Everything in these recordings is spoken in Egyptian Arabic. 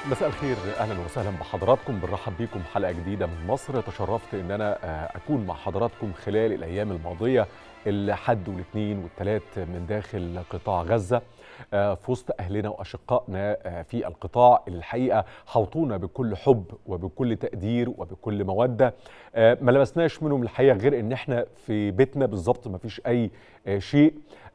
مساء الخير اهلا وسهلا بحضراتكم بنرحب بيكم حلقه جديده من مصر تشرفت ان انا اكون مع حضراتكم خلال الايام الماضيه الحد والاثنين والثلاث من داخل قطاع غزه في وسط اهلنا واشقائنا في القطاع اللي الحقيقه حوطونا بكل حب وبكل تقدير وبكل موده ما لمسناش منهم الحقيقه غير ان احنا في بيتنا بالظبط ما فيش اي شيء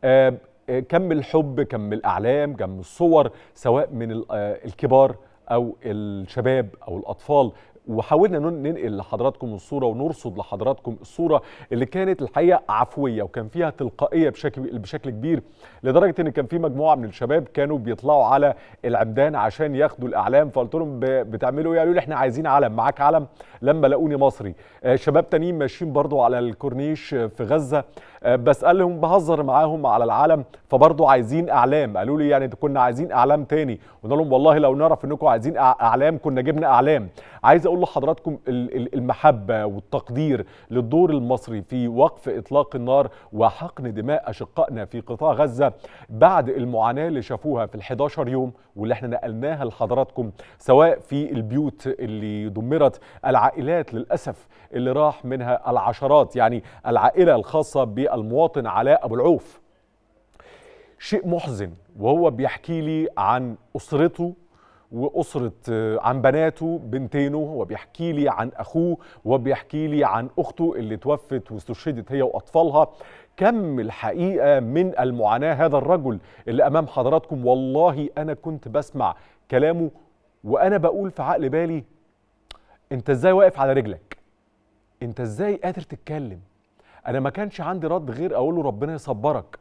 كم الحب كم الاعلام كم الصور سواء من الكبار او الشباب او الاطفال وحاولنا ننقل لحضراتكم الصوره ونرصد لحضراتكم الصوره اللي كانت الحقيقه عفويه وكان فيها تلقائيه بشكل بشكل كبير لدرجه ان كان في مجموعه من الشباب كانوا بيطلعوا على العمدان عشان ياخدوا الاعلام فقلت لهم بتعملوا ايه؟ قالوا لي احنا عايزين علم معاك علم لما لاقوني مصري شباب تانيين ماشيين برضو على الكورنيش في غزه بسالهم بهزر معاهم على العلم فبرضو عايزين اعلام قالوا لي يعني كنا عايزين اعلام تاني قلنا لهم والله لو نعرف انكم عايزين اعلام كنا جبنا اعلام عايز اقول لحضراتكم المحبه والتقدير للدور المصري في وقف اطلاق النار وحقن دماء اشقائنا في قطاع غزه بعد المعاناه اللي شافوها في ال11 يوم واللي احنا نقلناها لحضراتكم سواء في البيوت اللي دمرت العائلات للاسف اللي راح منها العشرات يعني العائله الخاصه بالمواطن علاء ابو العوف شيء محزن وهو بيحكي لي عن اسرته وأسرة عن بناته بنتينه هو بيحكي لي عن أخوه وبيحكي لي عن أخته اللي توفت واستشهدت هي وأطفالها كم الحقيقة من المعاناة هذا الرجل اللي أمام حضراتكم والله أنا كنت بسمع كلامه وأنا بقول في عقل بالي أنت إزاي واقف على رجلك أنت إزاي قادر تتكلم أنا ما كانش عندي رد غير أقول له ربنا يصبرك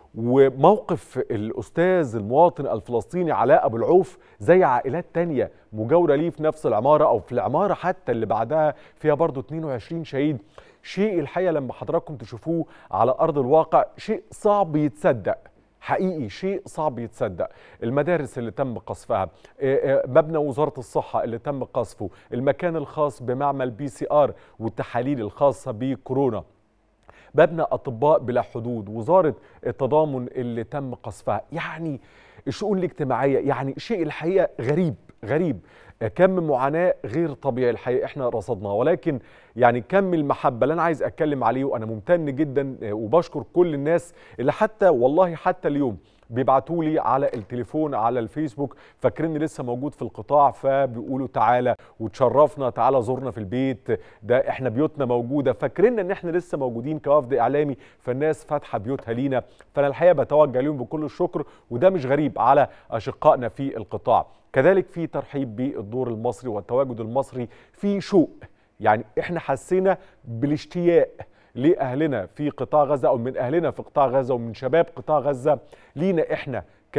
وموقف الأستاذ المواطن الفلسطيني علاء أبو العوف زي عائلات تانية مجاورة ليه في نفس العمارة أو في العمارة حتى اللي بعدها فيها برضو 22 شهيد شيء الحقيقة لما حضراتكم تشوفوه على أرض الواقع شيء صعب يتصدق حقيقي شيء صعب يتصدق المدارس اللي تم قصفها مبنى وزارة الصحة اللي تم قصفه المكان الخاص بمعمل بي سي آر والتحاليل الخاصة بكورونا مبنى اطباء بلا حدود وزاره التضامن اللي تم قصفها يعني الشؤون الاجتماعيه يعني شيء الحقيقه غريب غريب كم معاناه غير طبيعي الحقيقه احنا رصدناها ولكن يعني كم المحبه اللي انا عايز اتكلم عليه وانا ممتن جدا وبشكر كل الناس اللي حتى والله حتى اليوم بيبعتوا لي على التليفون على الفيسبوك فاكريني لسه موجود في القطاع فبيقولوا تعالى وتشرفنا تعالى زورنا في البيت ده احنا بيوتنا موجوده فاكرين ان احنا لسه موجودين كوفد اعلامي فالناس فاتحه بيوتها لينا فانا الحقيقه بتوجه لهم بكل الشكر وده مش غريب على اشقائنا في القطاع كذلك في ترحيب بالدور المصري والتواجد المصري في شوق يعني احنا حسينا بالاشتياق لاهلنا في قطاع غزه او من اهلنا في قطاع غزه ومن شباب قطاع غزه لينا احنا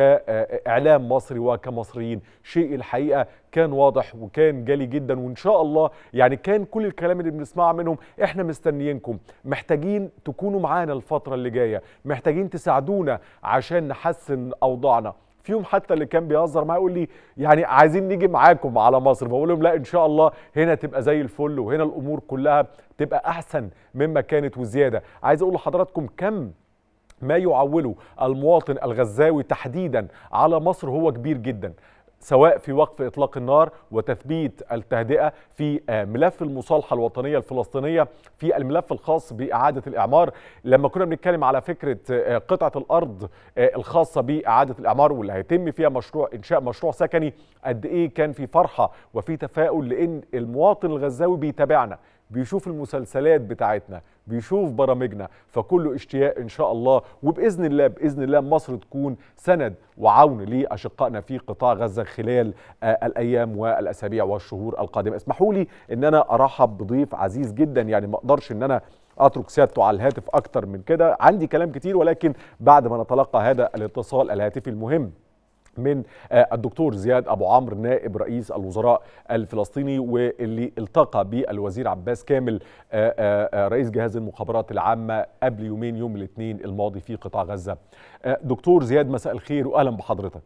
كاعلام مصري وكمصريين شيء الحقيقه كان واضح وكان جالي جدا وان شاء الله يعني كان كل الكلام اللي بنسمعه منهم احنا مستنيينكم محتاجين تكونوا معانا الفتره اللي جايه محتاجين تساعدونا عشان نحسن اوضاعنا فيهم حتى اللي كان بيهزر معايا يقول لي يعني عايزين نيجي معاكم على مصر بقول لهم لا ان شاء الله هنا تبقى زي الفل وهنا الامور كلها تبقى احسن مما كانت وزياده عايز اقول لحضراتكم كم ما يعوله المواطن الغزاوي تحديدا على مصر هو كبير جدا سواء في وقف اطلاق النار وتثبيت التهدئه في ملف المصالحه الوطنيه الفلسطينيه في الملف الخاص باعاده الاعمار لما كنا بنتكلم على فكره قطعه الارض الخاصه باعاده الاعمار واللي هيتم فيها مشروع انشاء مشروع سكني قد ايه كان في فرحه وفي تفاؤل لان المواطن الغزاوي بيتابعنا بيشوف المسلسلات بتاعتنا بيشوف برامجنا فكله اشتياق ان شاء الله وباذن الله باذن الله مصر تكون سند وعون لاشقائنا في قطاع غزه خلال الايام والاسابيع والشهور القادمه اسمحوا لي ان انا ارحب بضيف عزيز جدا يعني ما اقدرش ان انا اترك سيادته على الهاتف اكتر من كده عندي كلام كتير ولكن بعد ما نتلقى هذا الاتصال الهاتفي المهم من الدكتور زياد ابو عمرو نائب رئيس الوزراء الفلسطيني واللي التقى بالوزير عباس كامل رئيس جهاز المخابرات العامه قبل يومين يوم الاثنين الماضي في قطاع غزه. دكتور زياد مساء الخير واهلا بحضرتك.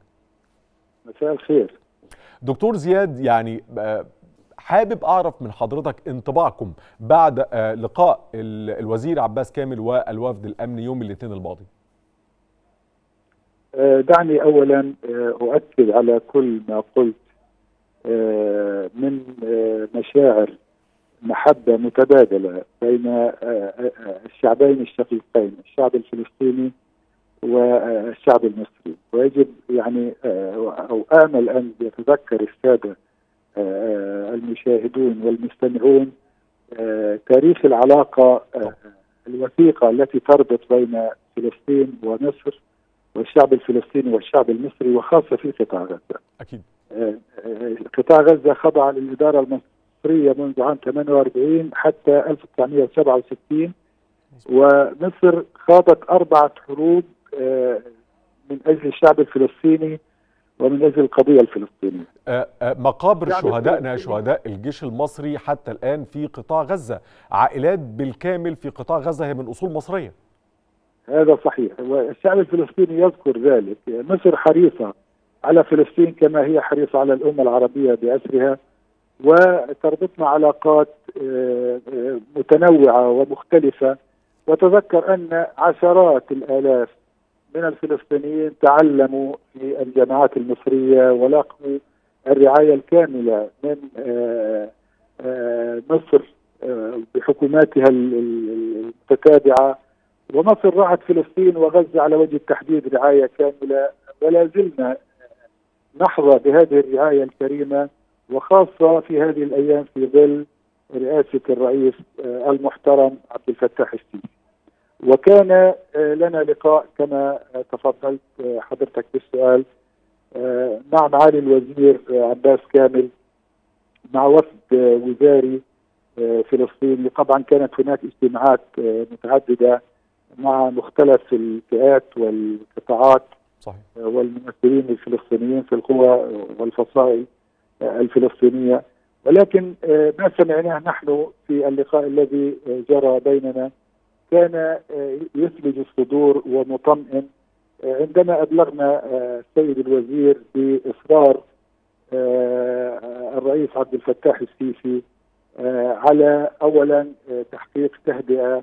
مساء الخير. دكتور زياد يعني حابب اعرف من حضرتك انطباعكم بعد لقاء الوزير عباس كامل والوفد الامني يوم الاثنين الماضي. دعني اولا اؤكد على كل ما قلت من مشاعر محبة متبادلة بين الشعبين الشقيقين الشعب الفلسطيني والشعب المصري ويجب يعني أو آمل أن يتذكر السادة المشاهدون والمستمعون تاريخ العلاقة الوثيقة التي تربط بين فلسطين ومصر والشعب الفلسطيني والشعب المصري وخاصة في قطاع غزة أكيد قطاع غزة خضع للإدارة المصرية منذ عام 48 حتى 1967 ومصر خاضت أربعة حروب من أجل الشعب الفلسطيني ومن اجل القضيه الفلسطينيه. مقابر شهدائنا شهداء الجيش المصري حتى الان في قطاع غزه، عائلات بالكامل في قطاع غزه هي من اصول مصريه. هذا صحيح، والشعب الفلسطيني يذكر ذلك، مصر حريصه على فلسطين كما هي حريصه على الامه العربيه باسرها وتربطنا علاقات متنوعه ومختلفه وتذكر ان عشرات الالاف من الفلسطينيين تعلموا في الجامعات المصرية ولقوا الرعاية الكاملة من مصر بحكوماتها المتتابعة ومصر رعت فلسطين وغزة على وجه التحديد رعاية كاملة ولا زلنا نحظى بهذه الرعاية الكريمة وخاصة في هذه الأيام في ظل رئاسة الرئيس المحترم عبد الفتاح السيسي وكان لنا لقاء كما تفضلت حضرتك بالسؤال مع معالي الوزير عباس كامل مع وفد وزاري فلسطيني طبعا كانت هناك اجتماعات متعدده مع مختلف الفئات والقطاعات صحيح. والممثلين الفلسطينيين في القوى والفصائل الفلسطينيه ولكن ما سمعناه نحن في اللقاء الذي جرى بيننا كان يثلج الصدور ومطمئن عندما ابلغنا السيد الوزير باصرار الرئيس عبد الفتاح السيسي على اولا تحقيق تهدئه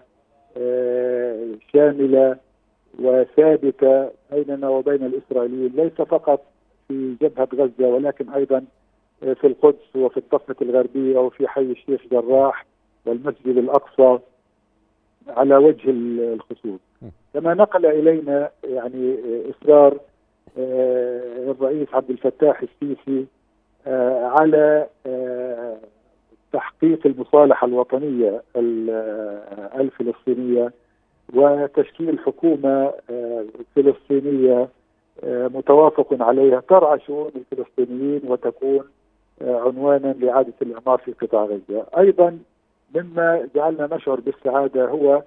شامله وثابته بيننا وبين الاسرائيليين ليس فقط في جبهه غزه ولكن ايضا في القدس وفي الضفه الغربيه وفي حي الشيخ جراح والمسجد الاقصى على وجه الخصوص كما نقل الينا يعني اصرار الرئيس عبد الفتاح السيسي على تحقيق المصالحه الوطنيه الفلسطينيه وتشكيل حكومه فلسطينيه متوافق عليها ترعى شؤون الفلسطينيين وتكون عنوانا لاعاده الاعمار في قطاع غزه، ايضا مما جعلنا نشعر بالسعاده هو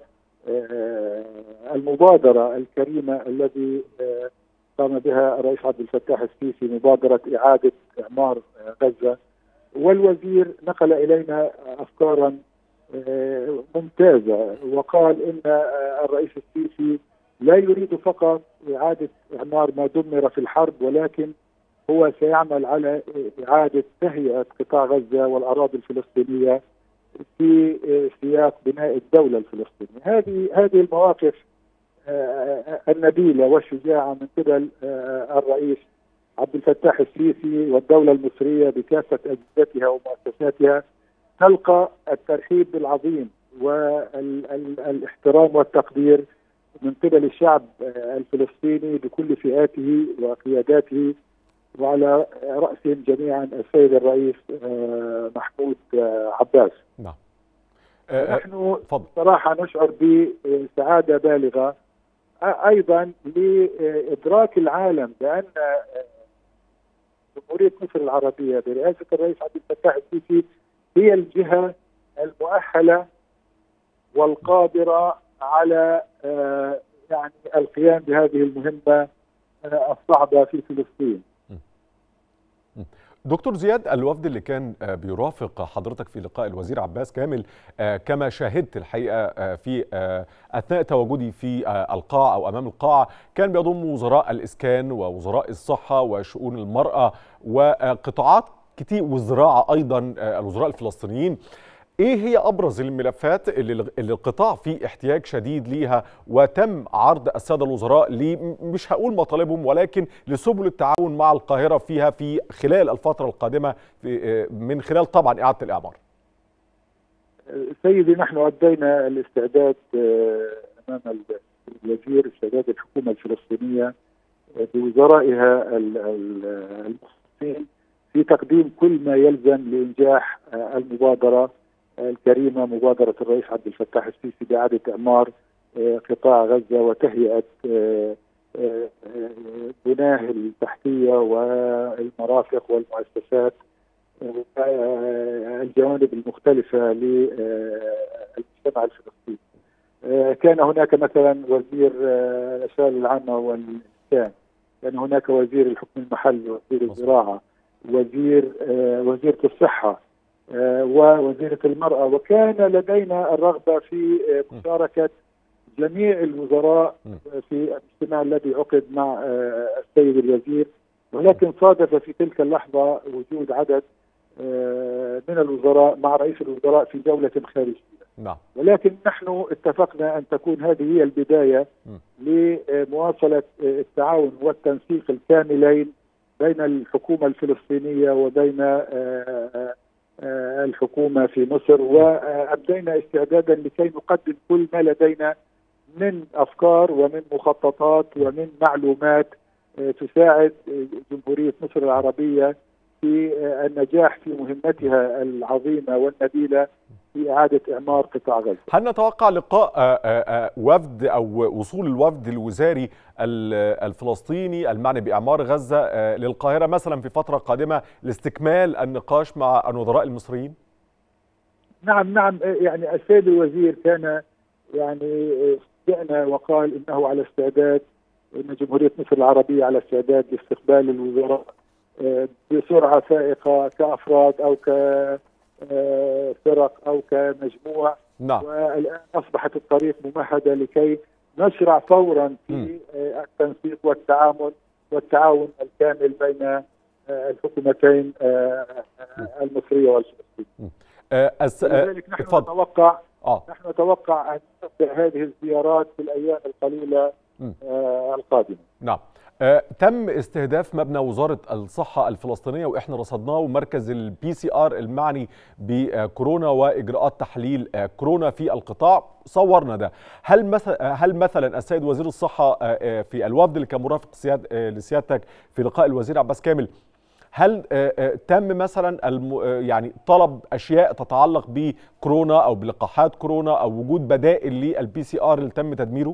المبادره الكريمه الذي قام بها الرئيس عبد الفتاح السيسي مبادره اعاده اعمار غزه والوزير نقل الينا افكارا ممتازه وقال ان الرئيس السيسي لا يريد فقط اعاده اعمار ما دمر في الحرب ولكن هو سيعمل على اعاده تهيئه قطاع غزه والاراضي الفلسطينيه في سياق بناء الدوله الفلسطينيه، هذه هذه المواقف النبيله والشجاعه من قبل الرئيس عبد الفتاح السيسي والدوله المصريه بكافه اجهزتها ومؤسساتها تلقى الترحيب العظيم والاحترام والتقدير من قبل الشعب الفلسطيني بكل فئاته وقياداته وعلى رأسهم جميعا السيد الرئيس محمود عباس نعم نحن صراحة نشعر بسعادة بالغة أيضا لإدراك العالم بأن جمهورية مصر العربية برئاسة الرئيس عبد الفتاح السيسي هي الجهة المؤهلة والقادرة على يعني القيام بهذه المهمة الصعبة في فلسطين دكتور زياد الوفد اللي كان بيرافق حضرتك في لقاء الوزير عباس كامل كما شاهدت الحقيقه في اثناء تواجدي في القاعه او امام القاعه كان بيضم وزراء الاسكان ووزراء الصحه وشؤون المراه وقطاعات كتير والزراعه ايضا الوزراء الفلسطينيين ايه هي ابرز الملفات اللي اللي القطاع فيه احتياج شديد ليها وتم عرض الساده الوزراء ل مش هقول مطالبهم ولكن لسبل التعاون مع القاهره فيها في خلال الفتره القادمه في من خلال طبعا اعاده الاعمار. سيدي نحن ادينا الاستعداد امام الوزير استعداد الحكومه الفلسطينيه بوزرائها المختصين في تقديم كل ما يلزم لانجاح المبادره الكريمه مبادره الرئيس عبد الفتاح السيسي باعاده اعمار قطاع غزه وتهيئه بناه التحتيه والمرافق والمؤسسات الجوانب المختلفه للمجتمع الفلسطيني. كان هناك مثلا وزير الاشغال العامه والاسكان، كان هناك وزير الحكم المحلي، وزير الزراعه، وزير وزيره الصحه ووزيره المراه، وكان لدينا الرغبه في مشاركه جميع الوزراء في الاجتماع الذي عقد مع السيد الوزير ولكن صادف في تلك اللحظه وجود عدد من الوزراء مع رئيس الوزراء في جولة خارجية نعم. ولكن نحن اتفقنا أن تكون هذه هي البداية م. لمواصلة التعاون والتنسيق الكاملين بين الحكومة الفلسطينية وبين الحكومة في مصر وأبدينا استعدادا لكي نقدم كل ما لدينا من أفكار ومن مخططات ومن معلومات تساعد جمهورية مصر العربية في النجاح في مهمتها العظيمه والنبيله في اعاده اعمار قطاع غزه. هل نتوقع لقاء وفد او وصول الوفد الوزاري الفلسطيني المعني باعمار غزه للقاهره مثلا في فتره قادمه لاستكمال النقاش مع الوزراء المصريين؟ نعم نعم يعني السيد الوزير كان يعني جاءنا وقال انه على استعداد ان جمهوريه مصر العربيه على استعداد لاستقبال الوزراء بسرعه فائقه كافراد او كفرق او كمجموع نعم. والان اصبحت الطريق ممهده لكي نشرع فورا في التنسيق والتعامل والتعاون الكامل بين الحكومتين المصريه والفلسطينيه. أس... لذلك نحن اتفضل. نتوقع آه. نحن نتوقع ان تبدا هذه الزيارات في الايام القليله آه القادمه. نعم. آه، تم استهداف مبنى وزاره الصحه الفلسطينيه واحنا رصدناه ومركز البي سي ار المعني بكورونا واجراءات تحليل آه، كورونا في القطاع صورنا ده هل مثلا هل مثلا السيد وزير الصحه آه، في الوفد اللي كان مرافق سياد لسيادتك في لقاء الوزير عباس كامل هل تم مثلا الم يعني طلب اشياء تتعلق بكورونا او بلقاحات كورونا او وجود بدائل للبي سي ار اللي تم تدميره؟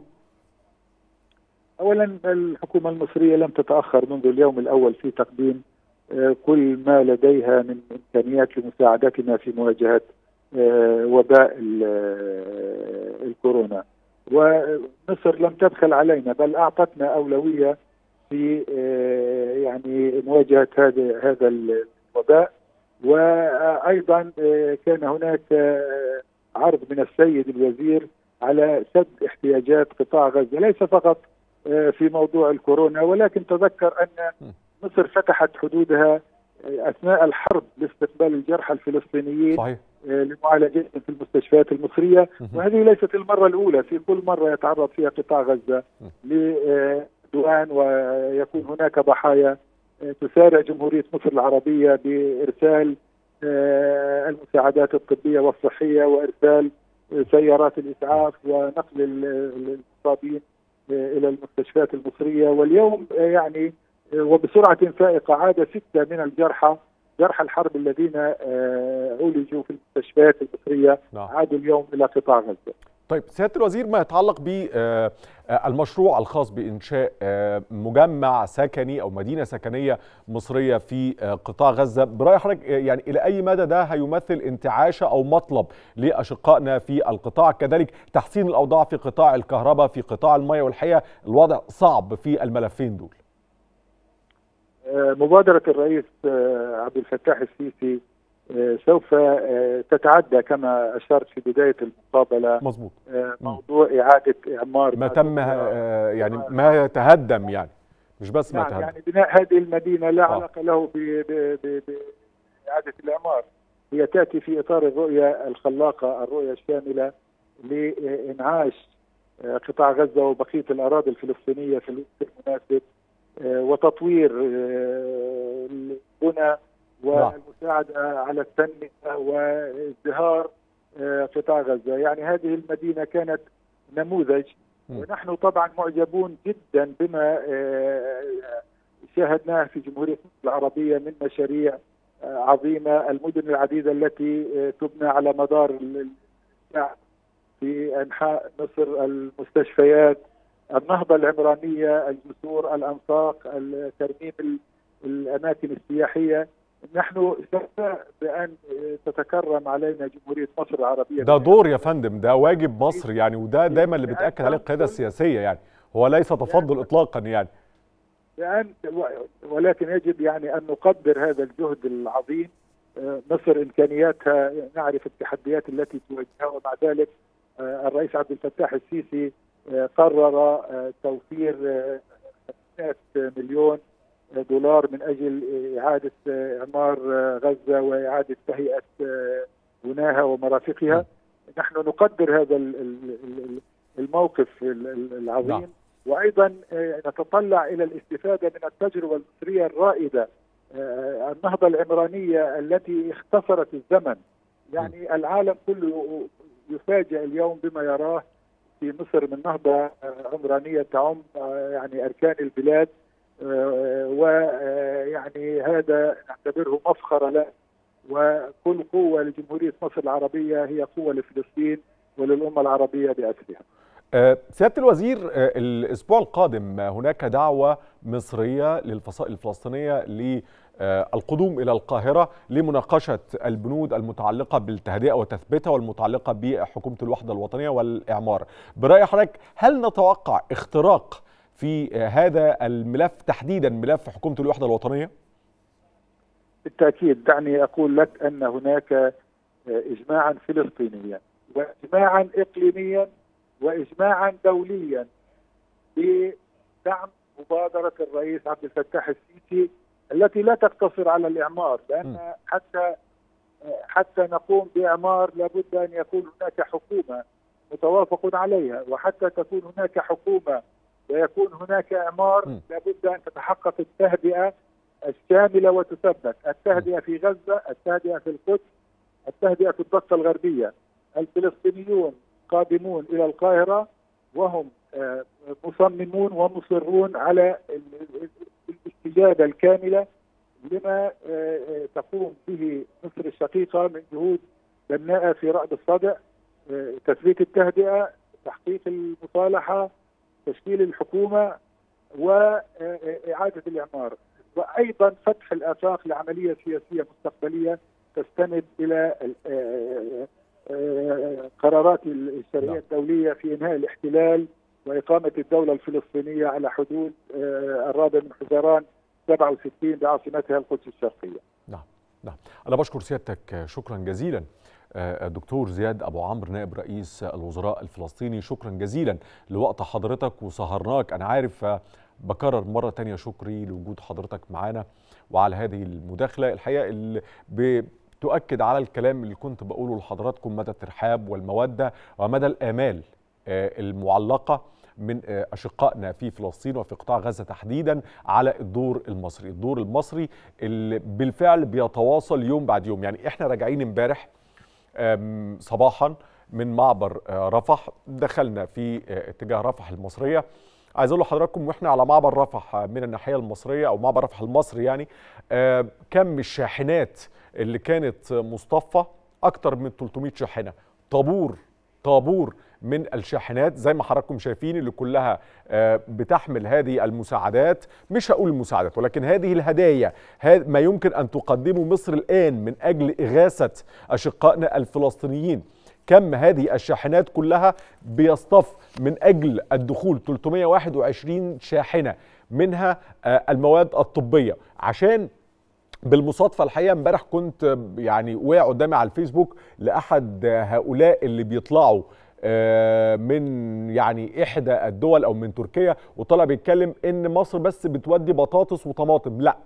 اولا الحكومه المصريه لم تتاخر منذ اليوم الاول في تقديم كل ما لديها من امكانيات لمساعدتنا في مواجهه وباء الكورونا ومصر لم تبخل علينا بل اعطتنا اولويه في يعني مواجهه هذا هذا الوباء وايضا كان هناك عرض من السيد الوزير على سد احتياجات قطاع غزه ليس فقط في موضوع الكورونا ولكن تذكر ان مصر فتحت حدودها اثناء الحرب لاستقبال الجرحى الفلسطينيين صحيح. لمعالجتهم في المستشفيات المصريه وهذه ليست المره الاولى في كل مره يتعرض فيها قطاع غزه لعدوان ويكون هناك ضحايا تسارع جمهوريه مصر العربيه بارسال المساعدات الطبيه والصحيه وارسال سيارات الاسعاف ونقل المصابين الى المستشفيات المصريه واليوم يعني وبسرعه فائقه عاد سته من الجرحى جرحى الحرب الذين عولجوا في المستشفيات المصريه نعم. عادوا اليوم الى قطاع غزه. طيب سياده الوزير ما يتعلق بالمشروع الخاص بانشاء مجمع سكني او مدينه سكنيه مصريه في قطاع غزه براي حضرتك يعني الى اي مدى ده هيمثل انتعاشه او مطلب لاشقائنا في القطاع كذلك تحسين الاوضاع في قطاع الكهرباء في قطاع المياه والحقيقه الوضع صعب في الملفين دول مبادره الرئيس عبد الفتاح السيسي سوف تتعدى كما اشرت في بدايه المقابله مظبوط موضوع اعاده اعمار ما تم يعني ما يتهدم يعني مش بس ما نعم يتهدم يعني بناء هذه المدينه لا علاقه له باعاده الاعمار هي تاتي في اطار الرؤيه الخلاقه الرؤيه الشامله لانعاش قطاع غزه وبقيه الاراضي الفلسطينيه في الوقت المناسب وتطوير البنى والمساعده على التنميه وازدهار قطاع غزه، يعني هذه المدينه كانت نموذج ونحن طبعا معجبون جدا بما شاهدناه في جمهوريه مصر العربيه من مشاريع عظيمه، المدن العديده التي تبنى على مدار الشعب في انحاء مصر المستشفيات النهضه العمرانيه الجسور الانفاق ترميم الاماكن السياحيه نحن بان تتكرم علينا جمهوريه مصر العربيه ده دور يا فندم ده واجب مصر يعني وده دايما اللي بتاكد عليه القياده السياسيه يعني هو ليس تفضل اطلاقا يعني لأن ولكن يجب يعني ان نقدر هذا الجهد العظيم مصر امكانياتها نعرف التحديات التي تواجهها ومع ذلك الرئيس عبد الفتاح السيسي قرر توفير 100 مليون دولار من اجل اعاده اعمار غزه واعاده تهيئه بناها ومرافقها نحن نقدر هذا الموقف العظيم وايضا نتطلع الى الاستفاده من التجربه المصريه الرائده النهضه العمرانيه التي اختصرت الزمن يعني العالم كله يفاجئ اليوم بما يراه في مصر من نهضه عمرانيه تعم يعني اركان البلاد ويعني هذا نعتبره مفخرة له وكل قوة لجمهورية مصر العربية هي قوة لفلسطين وللأمة العربية بأسرها سيادة الوزير الأسبوع القادم هناك دعوة مصرية للفصائل الفلسطينية للقدوم إلى القاهرة لمناقشة البنود المتعلقة بالتهدئة وتثبيتها والمتعلقة بحكومة الوحدة الوطنية والإعمار برأي حضرتك هل نتوقع اختراق في هذا الملف تحديدا ملف حكومه الوحده الوطنيه؟ بالتاكيد دعني اقول لك ان هناك اجماعا فلسطينيا واجماعا اقليميا واجماعا دوليا بدعم مبادره الرئيس عبد الفتاح السيسي التي لا تقتصر على الاعمار لان حتى حتى نقوم باعمار لابد ان يكون هناك حكومه متوافق عليها وحتى تكون هناك حكومه ويكون هناك اعمار م. لابد ان تتحقق التهدئه الشامله وتثبت، التهدئه في غزه، التهدئه في القدس، التهدئه في الضفه الغربيه. الفلسطينيون قادمون الى القاهره وهم مصممون ومصرون على الاستجابه الكامله لما تقوم به مصر الشقيقه من جهود بناءه في رأب الصدع تثبيت التهدئه، تحقيق المصالحه، تشكيل الحكومه واعاده الاعمار وايضا فتح الافاق لعمليه سياسيه مستقبليه تستند الى قرارات الشرعيه الدوليه في انهاء الاحتلال واقامه الدوله الفلسطينيه على حدود الرابع من حزيران 67 بعاصمتها القدس الشرقيه. نعم نعم انا بشكر سيادتك شكرا جزيلا الدكتور زياد ابو عمرو نائب رئيس الوزراء الفلسطيني شكرا جزيلا لوقت حضرتك وسهرناك انا عارف بكرر مره تانية شكري لوجود حضرتك معانا وعلى هذه المداخله الحقيقه اللي بتؤكد على الكلام اللي كنت بقوله لحضراتكم مدى الترحاب والموده ومدى الامال المعلقه من اشقائنا في فلسطين وفي قطاع غزه تحديدا على الدور المصري، الدور المصري اللي بالفعل بيتواصل يوم بعد يوم، يعني احنا راجعين امبارح صباحا من معبر رفح دخلنا في اتجاه رفح المصريه عايز اقول لحضراتكم واحنا على معبر رفح من الناحيه المصريه او معبر رفح المصري يعني كم الشاحنات اللي كانت مصطفى اكتر من 300 شاحنه طابور طابور من الشاحنات زي ما حضراتكم شايفين اللي كلها بتحمل هذه المساعدات مش هقول المساعدات ولكن هذه الهدايا ما يمكن ان تقدمه مصر الان من اجل اغاثه اشقائنا الفلسطينيين كم هذه الشاحنات كلها بيصطف من اجل الدخول 321 شاحنه منها المواد الطبيه عشان بالمصادفه الحقيقه امبارح كنت يعني وقع قدامي على الفيسبوك لاحد هؤلاء اللي بيطلعوا من يعني احدى الدول او من تركيا وطلع بيتكلم ان مصر بس بتودي بطاطس وطماطم لا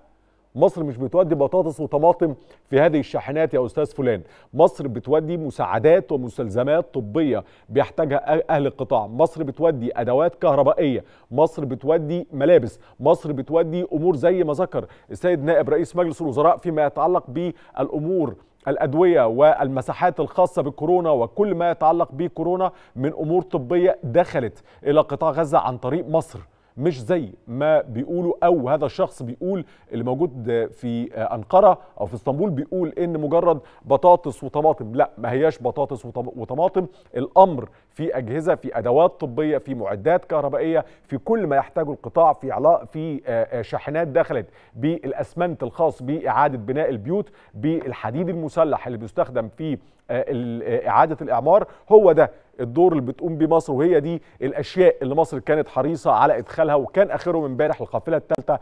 مصر مش بتودي بطاطس وطماطم في هذه الشاحنات يا استاذ فلان مصر بتودي مساعدات ومستلزمات طبيه بيحتاجها اهل القطاع مصر بتودي ادوات كهربائيه مصر بتودي ملابس مصر بتودي امور زي ما ذكر السيد نائب رئيس مجلس الوزراء فيما يتعلق بالامور الادويه والمساحات الخاصه بالكورونا وكل ما يتعلق بكورونا من امور طبيه دخلت الى قطاع غزه عن طريق مصر مش زي ما بيقولوا او هذا الشخص بيقول اللي موجود في انقره او في اسطنبول بيقول ان مجرد بطاطس وطماطم لا ما هياش بطاطس وطماطم الامر في اجهزه في ادوات طبيه في معدات كهربائيه في كل ما يحتاجه القطاع في علاء في شاحنات دخلت بالاسمنت الخاص باعاده بناء البيوت بالحديد المسلح اللي بيستخدم في اعاده الاعمار هو ده الدور اللي بتقوم بيه مصر وهي دي الاشياء اللي مصر كانت حريصه على ادخالها وكان اخرهم امبارح القافله الثالثه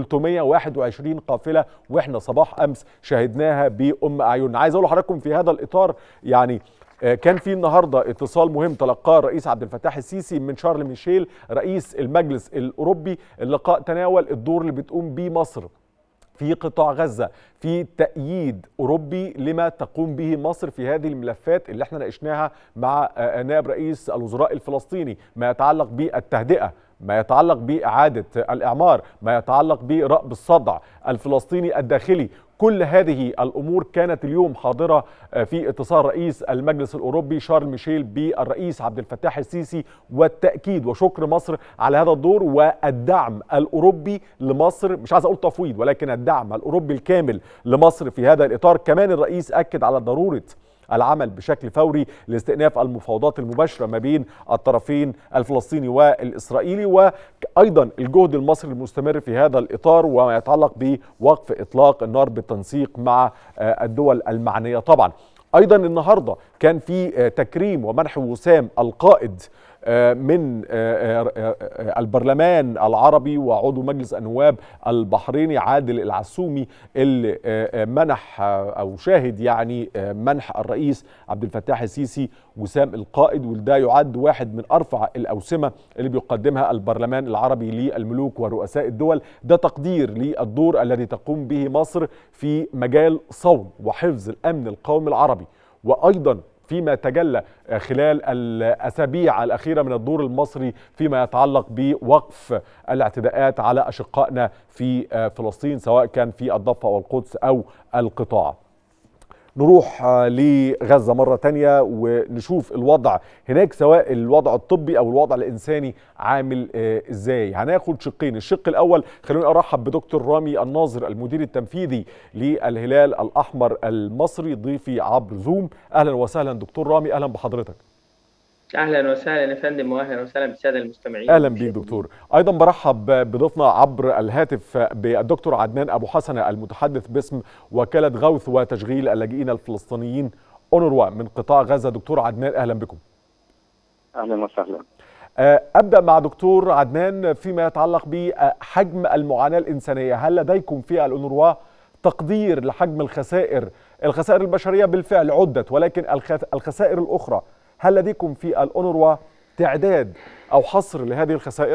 321 قافله واحنا صباح امس شاهدناها بام اعيننا عايز اقول لحضراتكم في هذا الاطار يعني كان في النهارده اتصال مهم تلقاه الرئيس عبد الفتاح السيسي من شارل ميشيل رئيس المجلس الاوروبي اللقاء تناول الدور اللي بتقوم بيه مصر في قطاع غزة في تأييد أوروبي لما تقوم به مصر في هذه الملفات اللي احنا ناقشناها مع نائب رئيس الوزراء الفلسطيني ما يتعلق بالتهدئة ما يتعلق بإعادة الإعمار ما يتعلق برأب الصدع الفلسطيني الداخلي كل هذه الامور كانت اليوم حاضره في اتصال رئيس المجلس الاوروبي شارل ميشيل بالرئيس عبد الفتاح السيسي والتاكيد وشكر مصر على هذا الدور والدعم الاوروبي لمصر مش عايز اقول تفويض ولكن الدعم الاوروبي الكامل لمصر في هذا الاطار كمان الرئيس اكد على ضروره العمل بشكل فوري لاستئناف المفاوضات المباشره ما بين الطرفين الفلسطيني والاسرائيلي وايضا الجهد المصري المستمر في هذا الاطار وما يتعلق بوقف اطلاق النار بالتنسيق مع الدول المعنيه طبعا ايضا النهارده كان في تكريم ومنح وسام القائد من البرلمان العربي وعضو مجلس النواب البحريني عادل العسومي اللي منح او شاهد يعني منح الرئيس عبد الفتاح السيسي وسام القائد وده يعد واحد من ارفع الاوسمه اللي بيقدمها البرلمان العربي للملوك ورؤساء الدول ده تقدير للدور الذي تقوم به مصر في مجال صون وحفظ الامن القومي العربي وايضا فيما تجلى خلال الاسابيع الاخيره من الدور المصري فيما يتعلق بوقف الاعتداءات على اشقائنا في فلسطين سواء كان في الضفه والقدس او القطاع. نروح لغزة مرة تانية ونشوف الوضع هناك سواء الوضع الطبي أو الوضع الإنساني عامل إزاي هناخد شقين الشق الأول خلوني أرحب بدكتور رامي الناظر المدير التنفيذي للهلال الأحمر المصري ضيفي عبر زوم أهلا وسهلا دكتور رامي أهلا بحضرتك اهلا وسهلا يا فندم واهلا وسهلا بالساده المستمعين اهلا بيك دكتور ايضا برحب بضيفنا عبر الهاتف بالدكتور عدنان ابو حسن المتحدث باسم وكاله غوث وتشغيل اللاجئين الفلسطينيين اونروا من قطاع غزه دكتور عدنان اهلا بكم اهلا وسهلا ابدا مع دكتور عدنان فيما يتعلق بحجم المعاناه الانسانيه هل لديكم في الاونروا تقدير لحجم الخسائر الخسائر البشريه بالفعل عدت ولكن الخسائر الاخرى هل لديكم في الأونروا تعداد أو حصر لهذه الخسائر؟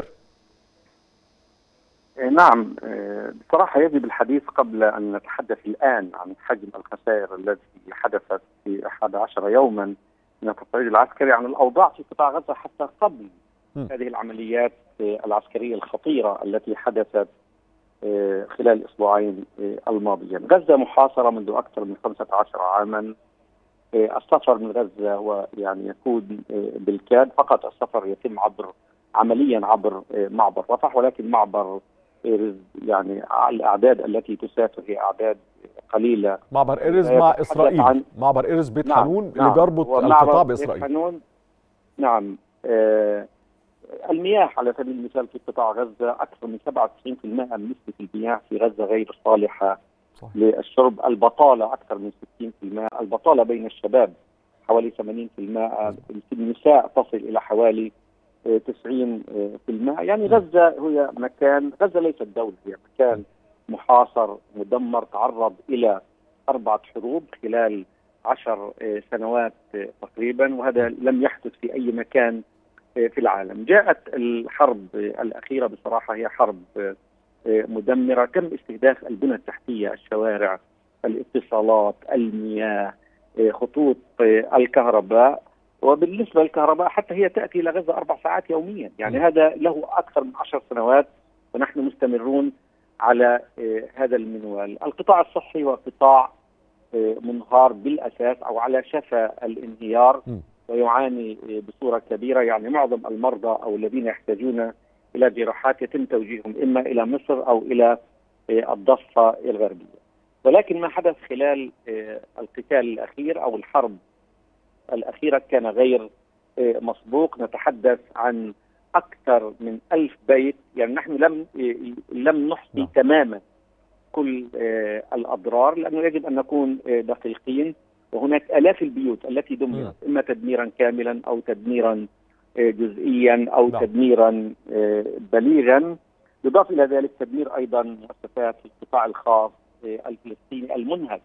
نعم بصراحة يجب الحديث قبل أن نتحدث الآن عن حجم الخسائر التي حدثت في 11 يوما من التصعيد العسكري عن الأوضاع في قطاع غزة حتى قبل م. هذه العمليات العسكرية الخطيرة التي حدثت خلال الأسبوعين الماضيين غزة محاصرة منذ أكثر من 15 عاما السفر من غزه هو يعني يكون بالكاد فقط السفر يتم عبر عمليا عبر معبر رفح ولكن معبر يعني الاعداد التي تسافر هي اعداد قليله معبر ارز مع اسرائيل عن معبر ارز بيت نعم حنون اللي بيربط القطاع باسرائيل حنون نعم آه المياه على سبيل المثال في قطاع غزه اكثر من 97% من نسبه المياه في غزه غير صالحه صحيح. للشرب البطالة أكثر من 60% البطالة بين الشباب حوالي 80% النساء تصل إلى حوالي 90% يعني غزة هي مكان غزة ليست دولة هي مكان محاصر مدمر تعرض إلى أربعة حروب خلال عشر سنوات تقريبا وهذا لم يحدث في أي مكان في العالم جاءت الحرب الأخيرة بصراحة هي حرب مدمره، تم استهداف البنى التحتيه، الشوارع، الاتصالات، المياه، خطوط الكهرباء وبالنسبه للكهرباء حتى هي تاتي الى غزه اربع ساعات يوميا، يعني هذا له اكثر من عشر سنوات ونحن مستمرون على هذا المنوال، القطاع الصحي هو قطاع منهار بالاساس او على شفا الانهيار ويعاني بصوره كبيره يعني معظم المرضى او الذين يحتاجون الى جراحات يتم توجيههم اما الى مصر او الى الضفه الغربيه. ولكن ما حدث خلال القتال الاخير او الحرب الاخيره كان غير مسبوق نتحدث عن اكثر من ألف بيت يعني نحن لم لم نحصي تماما كل الاضرار لانه يجب ان نكون دقيقين وهناك الاف البيوت التي دمرت اما تدميرا كاملا او تدميرا جزئيا او نعم. تدميرا بليغا يضاف الى ذلك تدمير ايضا مؤسسات القطاع الخاص الفلسطيني المنهك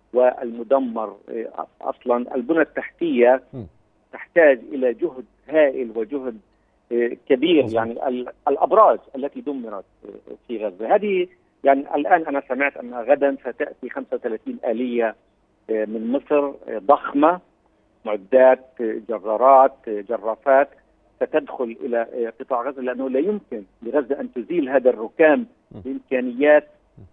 والمدمر اصلا البنى التحتيه تحتاج الى جهد هائل وجهد كبير مزبوط. يعني ال- الابراج التي دمرت في غزه هذه يعني الان انا سمعت ان غدا ستاتي 35 اليه من مصر ضخمه معدات جرارات جرافات ستدخل الى قطاع غزه لانه لا يمكن لغزه ان تزيل هذا الركام بامكانيات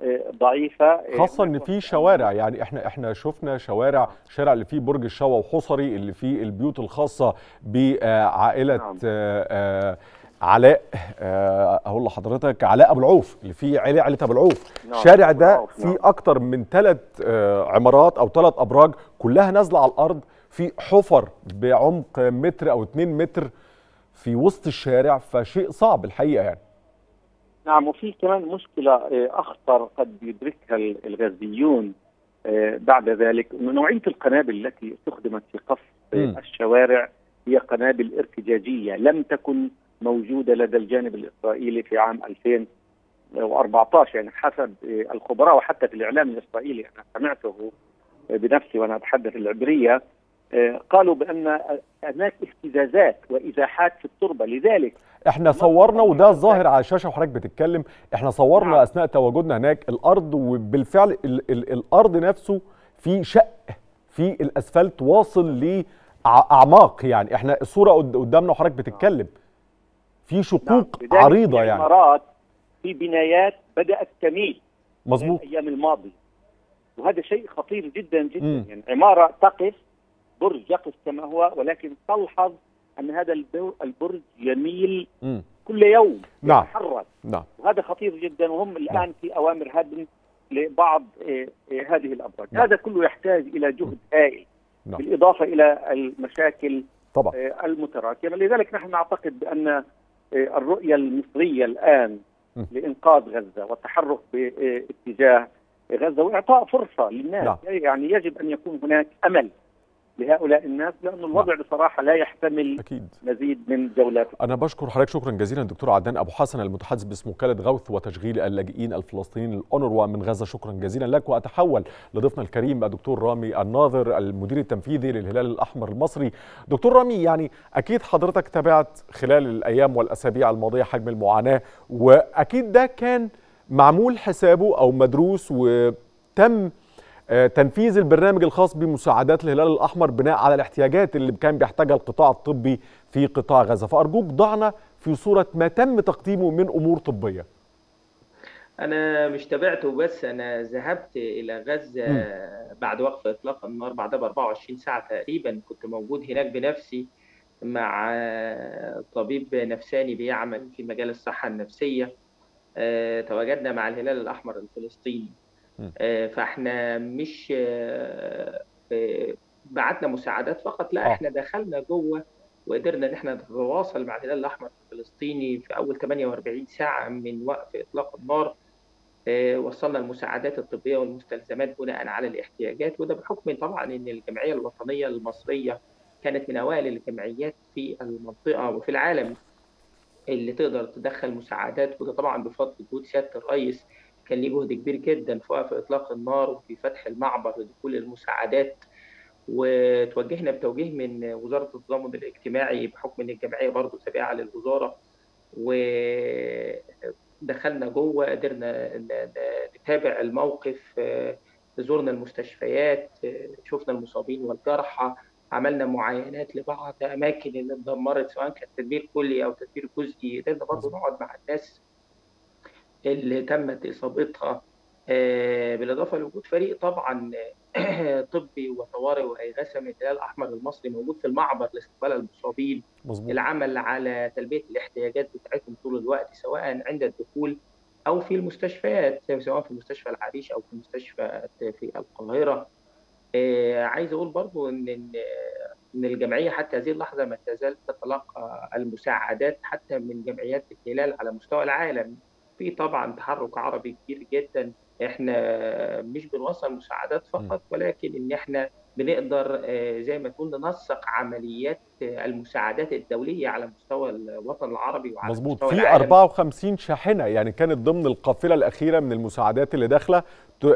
ضعيفه خاصة ان في شوارع يعني احنا احنا شفنا شوارع الشارع اللي فيه برج الشوا وحصري اللي فيه البيوت الخاصة بعائلة نعم. آه، آه، علاء آه، اقول لحضرتك علاء ابو العوف اللي فيه عيلة عيلة ابو العوف نعم، الشارع أبو ده العوف، فيه نعم. اكتر من ثلاث عمارات او ثلاث ابراج كلها نازلة على الارض في حفر بعمق متر او 2 متر في وسط الشارع فشيء صعب الحقيقة يعني نعم وفي كمان مشكلة آه، أخطر قد يدركها ال- الغزيون آه، بعد ذلك إنه نوعية القنابل التي استخدمت في قصف آه، مم. الشوارع هي قنابل ارتجاجية لم تكن موجودة لدى الجانب الإسرائيلي في عام 2014 يعني حسب آه، الخبراء وحتى في الإعلام الإسرائيلي أنا سمعته آه، بنفسي وأنا أتحدث العبرية آه، قالوا بأن هناك اهتزازات وإزاحات في التربة لذلك احنا صورنا وده ظاهر على الشاشه وحضرتك بتتكلم احنا صورنا نعم. اثناء تواجدنا هناك الارض وبالفعل ال ال الارض نفسه في شق في الاسفلت واصل لاعماق يعني احنا الصوره قد- قدامنا وحضرتك بتتكلم في شقوق لذلك عريضه في يعني عمارات في بنايات بدات تميل مظبوط في الايام الماضيه وهذا شيء خطير جدا جدا مم. يعني عماره تقف برج يقف كما هو ولكن تلحظ ان هذا البر- البرج يميل مم. كل يوم نعم. يتحرك نعم وهذا خطير جدا وهم الان في اوامر هدم لبعض آه، آه، هذه الابراج نعم. هذا كله يحتاج الى جهد هائل نعم. بالاضافه الى المشاكل طبعا آه، المتراكمه لذلك نحن نعتقد بان آه، الرؤيه المصريه الان م. لانقاذ غزه والتحرك باتجاه غزه واعطاء فرصه للناس نعم. يعني يجب ان يكون هناك امل لهؤلاء الناس لأن الوضع بصراحه لا يحتمل اكيد مزيد من جولات أنا بشكر حضرتك شكرا جزيلا دكتور عدنان أبو حسن المتحدث باسم وكالة غوث وتشغيل اللاجئين الفلسطينيين الأونروا من غزة شكرا جزيلا لك وأتحول لضيفنا الكريم الدكتور رامي الناظر المدير التنفيذي للهلال الأحمر المصري دكتور رامي يعني أكيد حضرتك تابعت خلال الأيام والأسابيع الماضية حجم المعاناة وأكيد ده كان معمول حسابه أو مدروس وتم آه، تنفيذ البرنامج الخاص بمساعدات الهلال الأحمر بناء على الاحتياجات اللي كان بيحتاجها القطاع الطبي في قطاع غزة فأرجوك ضعنا في صورة ما تم تقديمه من أمور طبية أنا مش تابعته بس أنا ذهبت إلى غزة مم. بعد وقف إطلاق النار بعدها ب 24 ساعة تقريبا كنت موجود هناك بنفسي مع طبيب نفساني بيعمل في مجال الصحة النفسية آه، تواجدنا مع الهلال الأحمر الفلسطيني مم. آه، فإحنا مش آه، آه، بعتنا مساعدات فقط لا آه. إحنا دخلنا جوه وقدرنا إن إحنا نتواصل مع الهلال الأحمر الفلسطيني في أول 48 ساعة من وقف إطلاق النار آه، وصلنا المساعدات الطبية والمستلزمات بناء على الاحتياجات وده بحكم طبعا إن الجمعية الوطنية المصرية كانت من أوائل الجمعيات في المنطقة وفي العالم اللي تقدر تدخل مساعدات وده طبعا بفضل جهود سيادة الرئيس كان ليه جهد كبير جدا في وقف إطلاق النار وفي فتح المعبر لدخول المساعدات وتوجهنا بتوجيه من وزارة التضامن الاجتماعي بحكم إن الجمعية برضه تابعة للوزارة و دخلنا جوه قدرنا نتابع الموقف زرنا المستشفيات شفنا المصابين والجرحى عملنا معاينات لبعض اماكن اللي اتدمرت سواء كان تدمير كلي او تدمير جزئي قدرنا برضه نقعد مع الناس اللي تمت اصابتها بالاضافه لوجود فريق طبعا طبي وطوارئ واغاثه من الهلال الاحمر المصري موجود في المعبر لاستقبال المصابين مزبوط. العمل على تلبيه الاحتياجات بتاعتهم طول الوقت سواء عند الدخول او في المستشفيات سواء في مستشفى العريش او في مستشفى في القاهره عايز اقول برضو ان ان الجمعيه حتى هذه اللحظه ما تزال تتلقى المساعدات حتى من جمعيات الهلال على مستوى العالم في طبعا تحرك عربي كبير جدا احنا مش بنوصل مساعدات فقط ولكن ان احنا بنقدر زي ما تقول ننسق عمليات المساعدات الدوليه على مستوى الوطن العربي وعلى مظبوط مستوى في العالم. 54 شاحنه يعني كانت ضمن القافله الاخيره من المساعدات اللي داخله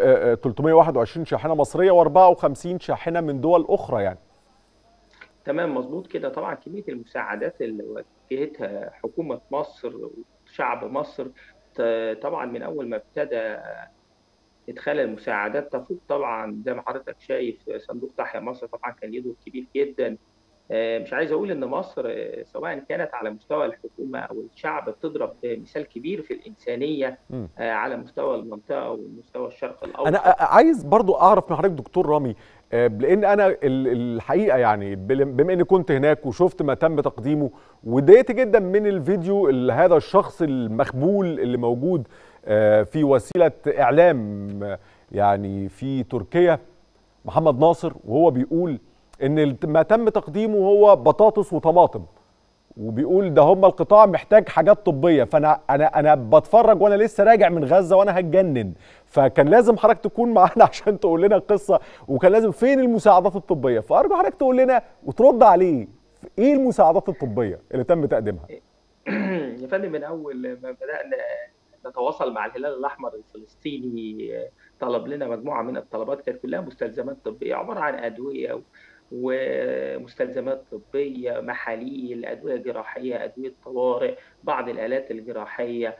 321 شاحنه مصريه و54 شاحنه من دول اخرى يعني تمام مظبوط كده طبعا كميه المساعدات اللي وجهتها حكومه مصر وشعب مصر طبعا من اول ما ابتدى ادخال المساعدات تفوق طبعا زي ما حضرتك شايف صندوق تحيا مصر طبعا كان له دور كبير جدا مش عايز اقول ان مصر سواء كانت على مستوى الحكومه او الشعب بتضرب مثال كبير في الانسانيه م. على مستوى المنطقه ومستوى الشرق الاوسط انا عايز برضو اعرف من حضرتك دكتور رامي لان انا الحقيقه يعني بما اني كنت هناك وشفت ما تم تقديمه وضايقت جدا من الفيديو اللي هذا الشخص المخبول اللي موجود في وسيله اعلام يعني في تركيا محمد ناصر وهو بيقول ان ما تم تقديمه هو بطاطس وطماطم وبيقول ده هم القطاع محتاج حاجات طبيه فانا انا انا بتفرج وانا لسه راجع من غزه وانا هتجنن فكان لازم حضرتك تكون معانا عشان تقول لنا القصه وكان لازم فين المساعدات الطبيه فارجو حضرتك تقول لنا وترد عليه ايه المساعدات الطبيه اللي تم تقديمها يا فندم من اول ما بدانا نتواصل مع الهلال الاحمر الفلسطيني طلب لنا مجموعه من الطلبات كانت كلها مستلزمات طبيه عباره عن ادويه ومستلزمات طبيه محاليل ادويه جراحيه ادويه طوارئ بعض الالات الجراحيه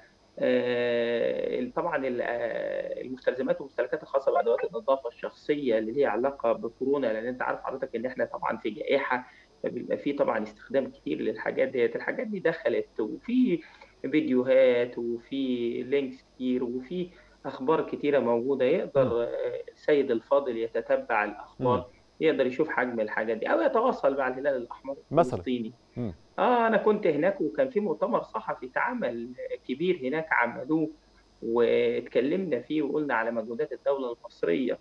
طبعا المستلزمات والمستهلكات الخاصه بادوات النظافه الشخصيه اللي ليها علاقه بكورونا لان انت عارف حضرتك ان احنا طبعا في جائحه فبيبقى في طبعا استخدام كتير للحاجات ديت الحاجات دي دخلت وفي فيديوهات وفي لينكس كتير وفي اخبار كتيره موجوده يقدر السيد الفاضل يتتبع الاخبار م. يقدر يشوف حجم الحاجات دي او يتواصل مع الهلال الاحمر الفلسطيني اه انا كنت هناك وكان في مؤتمر صحفي اتعمل كبير هناك عملوه واتكلمنا فيه وقلنا على مجهودات الدوله المصريه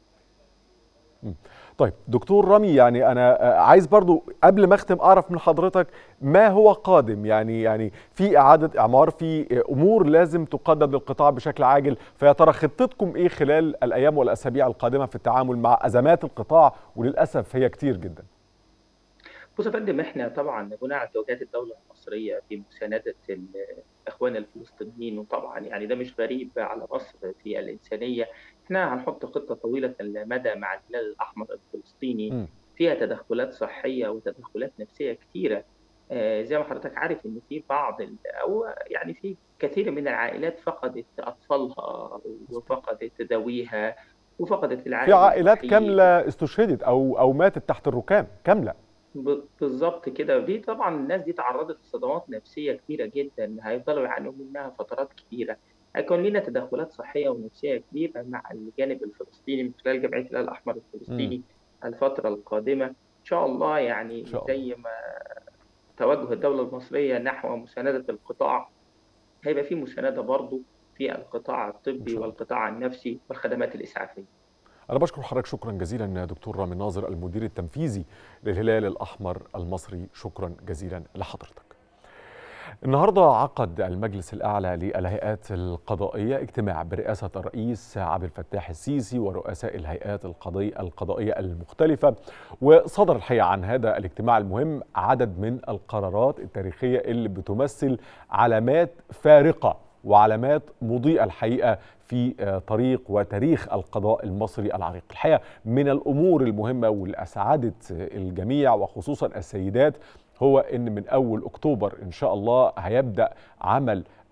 طيب دكتور رامي يعني انا عايز برضو قبل ما اختم اعرف من حضرتك ما هو قادم يعني يعني في اعاده اعمار في امور لازم تقدم للقطاع بشكل عاجل فيا ترى خطتكم ايه خلال الايام والاسابيع القادمه في التعامل مع ازمات القطاع وللاسف هي كتير جدا بص يا فندم احنا طبعا بناء على توجيهات الدوله المصريه في مسانده الاخوان الفلسطينيين وطبعا يعني ده مش غريب على مصر في الانسانيه احنا هنحط خطه طويله المدى مع الهلال الاحمر الفلسطيني م. فيها تدخلات صحيه وتدخلات نفسيه كثيره آه زي ما حضرتك عارف ان في بعض او يعني في كثير من العائلات فقدت اطفالها وفقدت ذويها وفقدت العائله في عائلات كامله استشهدت او او ماتت تحت الركام كامله بالظبط كده دي طبعا الناس دي تعرضت لصدمات نفسيه كبيره جدا هيفضلوا يعانوا منها فترات كبيره هيكون لنا تدخلات صحيه ونفسيه كبيره مع الجانب الفلسطيني من خلال جمعيه الهلال الاحمر الفلسطيني م. الفتره القادمه ان شاء الله يعني شاء زي ما توجه الدوله المصريه نحو مسانده القطاع هيبقى في مسانده برضه في القطاع الطبي والقطاع النفسي والخدمات الاسعافيه أنا بشكر حضرتك شكرا جزيلا دكتور رامي ناظر المدير التنفيذي للهلال الأحمر المصري شكرا جزيلا لحضرتك. النهارده عقد المجلس الاعلى للهيئات القضائيه اجتماع برئاسه الرئيس عبد الفتاح السيسي ورؤساء الهيئات القضائيه القضائيه المختلفه وصدر الحقيقه عن هذا الاجتماع المهم عدد من القرارات التاريخيه اللي بتمثل علامات فارقه وعلامات مضيئه الحقيقه في طريق وتاريخ القضاء المصري العريق الحقيقه من الامور المهمه واللي اسعدت الجميع وخصوصا السيدات هو ان من اول اكتوبر ان شاء الله هيبدا عمل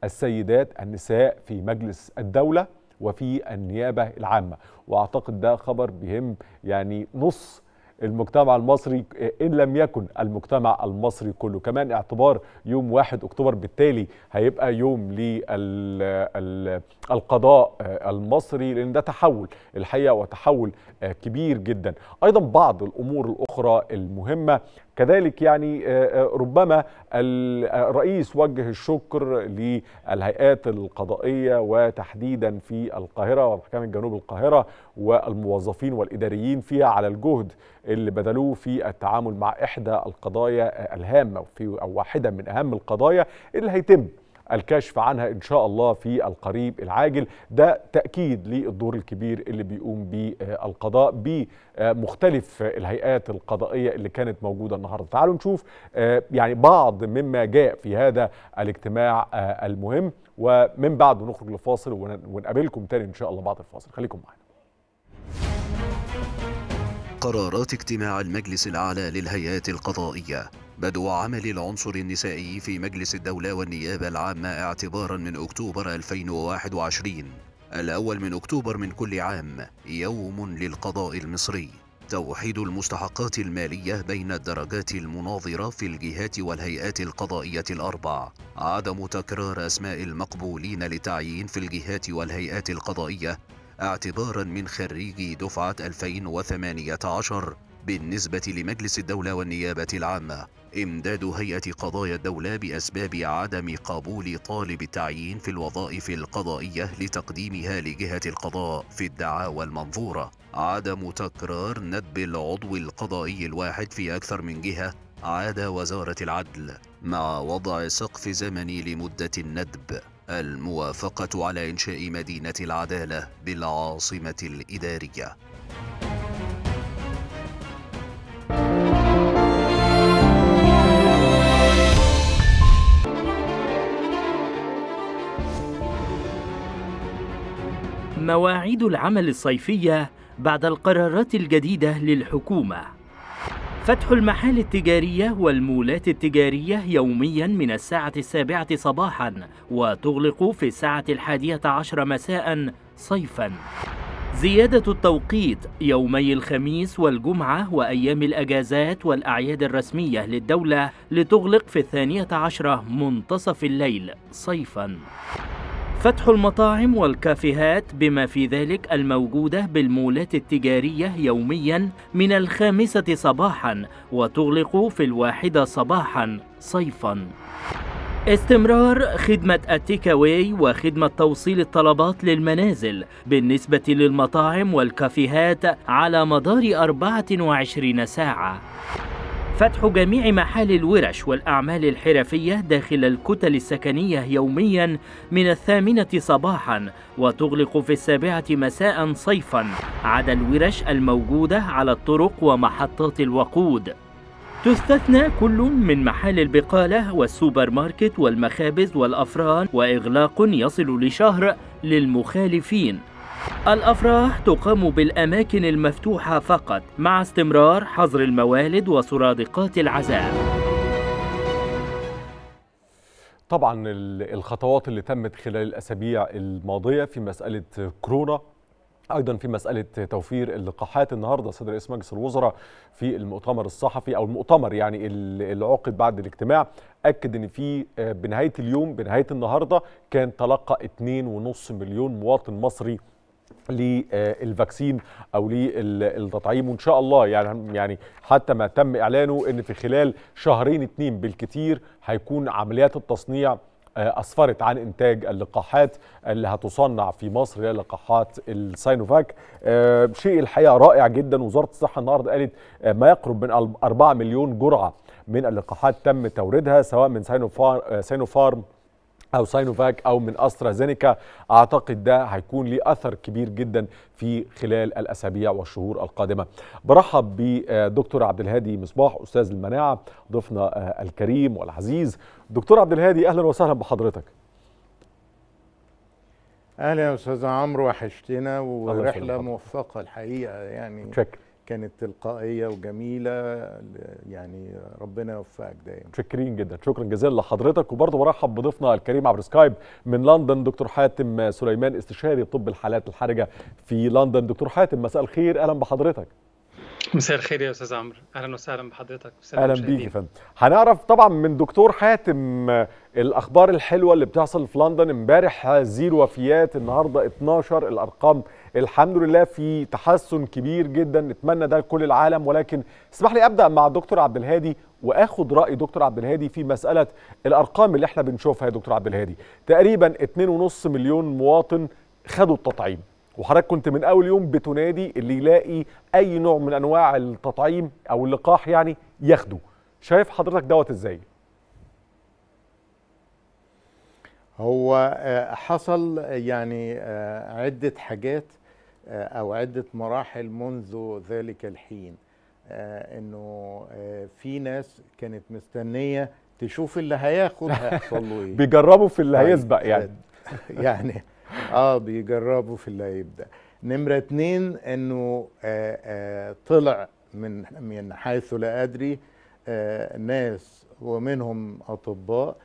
السيدات النساء في مجلس الدوله وفي النيابه العامه واعتقد ده خبر بيهم يعني نص المجتمع المصري ان لم يكن المجتمع المصري كله كمان اعتبار يوم 1 اكتوبر بالتالي هيبقى يوم للقضاء المصري لان ده تحول الحقيقه وتحول كبير جدا ايضا بعض الامور الاخرى المهمه كذلك يعني ربما الرئيس وجه الشكر للهيئات القضائيه وتحديدا في القاهره ومحكمه جنوب القاهره والموظفين والاداريين فيها على الجهد اللي بذلوه في التعامل مع احدى القضايا الهامه في او واحده من اهم القضايا اللي هيتم الكشف عنها ان شاء الله في القريب العاجل ده تاكيد للدور الكبير اللي بيقوم به القضاء بمختلف الهيئات القضائيه اللي كانت موجوده النهارده تعالوا نشوف يعني بعض مما جاء في هذا الاجتماع المهم ومن بعده نخرج لفاصل ونقابلكم تاني ان شاء الله بعد الفاصل خليكم معنا قرارات اجتماع المجلس الأعلى للهيئات القضائية بدء عمل العنصر النسائي في مجلس الدولة والنيابة العامة اعتبارا من أكتوبر 2021 الأول من أكتوبر من كل عام يوم للقضاء المصري توحيد المستحقات المالية بين الدرجات المناظرة في الجهات والهيئات القضائية الأربع عدم تكرار أسماء المقبولين للتعيين في الجهات والهيئات القضائية اعتبارا من خريجي دفعة 2018 بالنسبة لمجلس الدولة والنيابة العامة إمداد هيئة قضايا الدولة بأسباب عدم قبول طالب التعيين في الوظائف القضائية لتقديمها لجهة القضاء في الدعاوى المنظورة عدم تكرار ندب العضو القضائي الواحد في أكثر من جهة عاد وزارة العدل مع وضع سقف زمني لمدة الندب الموافقة على إنشاء مدينة العدالة بالعاصمة الإدارية مواعيد العمل الصيفية بعد القرارات الجديدة للحكومة فتح المحال التجارية والمولات التجارية يوميا من الساعة السابعة صباحا وتغلق في الساعة الحادية عشر مساء صيفا زيادة التوقيت يومي الخميس والجمعة وأيام الأجازات والأعياد الرسمية للدولة لتغلق في الثانية عشرة منتصف الليل صيفا فتح المطاعم والكافيهات بما في ذلك الموجودة بالمولات التجارية يوميا من الخامسة صباحا وتغلق في الواحدة صباحا صيفا استمرار خدمة التيكاواي وخدمة توصيل الطلبات للمنازل بالنسبة للمطاعم والكافيهات على مدار 24 ساعة فتح جميع محال الورش والأعمال الحرفية داخل الكتل السكنية يوميا من الثامنة صباحا وتغلق في السابعة مساء صيفا عدا الورش الموجودة على الطرق ومحطات الوقود تستثنى كل من محال البقالة والسوبر ماركت والمخابز والأفران وإغلاق يصل لشهر للمخالفين الأفراح تقام بالأماكن المفتوحة فقط مع استمرار حظر الموالد وسرادقات العزاء طبعا الخطوات اللي تمت خلال الأسابيع الماضية في مسألة كورونا ايضا في مساله توفير اللقاحات النهارده سيد رئيس مجلس الوزراء في المؤتمر الصحفي او المؤتمر يعني اللي عقد بعد الاجتماع اكد ان في بنهايه اليوم بنهايه النهارده كان تلقى 2.5 مليون مواطن مصري للفاكسين او للتطعيم وان شاء الله يعني يعني حتى ما تم اعلانه ان في خلال شهرين اتنين بالكتير هيكون عمليات التصنيع اسفرت عن انتاج اللقاحات اللي هتصنع في مصر هي لقاحات الساينوفاك شيء الحقيقه رائع جدا وزاره الصحه النهارده قالت ما يقرب من 4 مليون جرعه من اللقاحات تم توريدها سواء من ساينوفار ساينوفارم او ساينوفاك او من استرازينيكا اعتقد ده هيكون ليه اثر كبير جدا في خلال الاسابيع والشهور القادمه برحب بدكتور عبد الهادي مصباح استاذ المناعه ضيفنا الكريم والعزيز دكتور عبد الهادي اهلا وسهلا بحضرتك اهلا يا استاذ عمرو وحشتنا ورحله موفقه الحقيقه يعني شكرا كانت تلقائيه وجميله يعني ربنا يوفقك دايما متشكرين جدا شكرا جزيلا لحضرتك وبرضه برحب بضيفنا الكريم عبر سكايب من لندن دكتور حاتم سليمان استشاري طب الحالات الحرجه في لندن دكتور حاتم مساء الخير اهلا بحضرتك مساء الخير يا استاذ عمرو اهلا وسهلا بحضرتك اهلا بيك يا فندم هنعرف طبعا من دكتور حاتم الاخبار الحلوه اللي بتحصل في لندن امبارح زيرو وفيات النهارده 12 الارقام الحمد لله في تحسن كبير جدا نتمنى ده لكل العالم ولكن اسمح لي ابدا مع دكتور عبد الهادي واخد راي دكتور عبد الهادي في مساله الارقام اللي احنا بنشوفها يا دكتور عبد الهادي تقريبا 2.5 مليون مواطن خدوا التطعيم وحضرتك كنت من اول يوم بتنادي اللي يلاقي اي نوع من انواع التطعيم او اللقاح يعني ياخده شايف حضرتك دوت ازاي هو حصل يعني عده حاجات او عده مراحل منذ ذلك الحين انه في ناس كانت مستنيه تشوف اللي هياخد هيحصل له ايه بيجربوا في اللي هيسبق يعني يعني اه بيجربوا في اللي هيبدا نمره اتنين انه آه آه طلع من من حيث لا ادري آه ناس ومنهم اطباء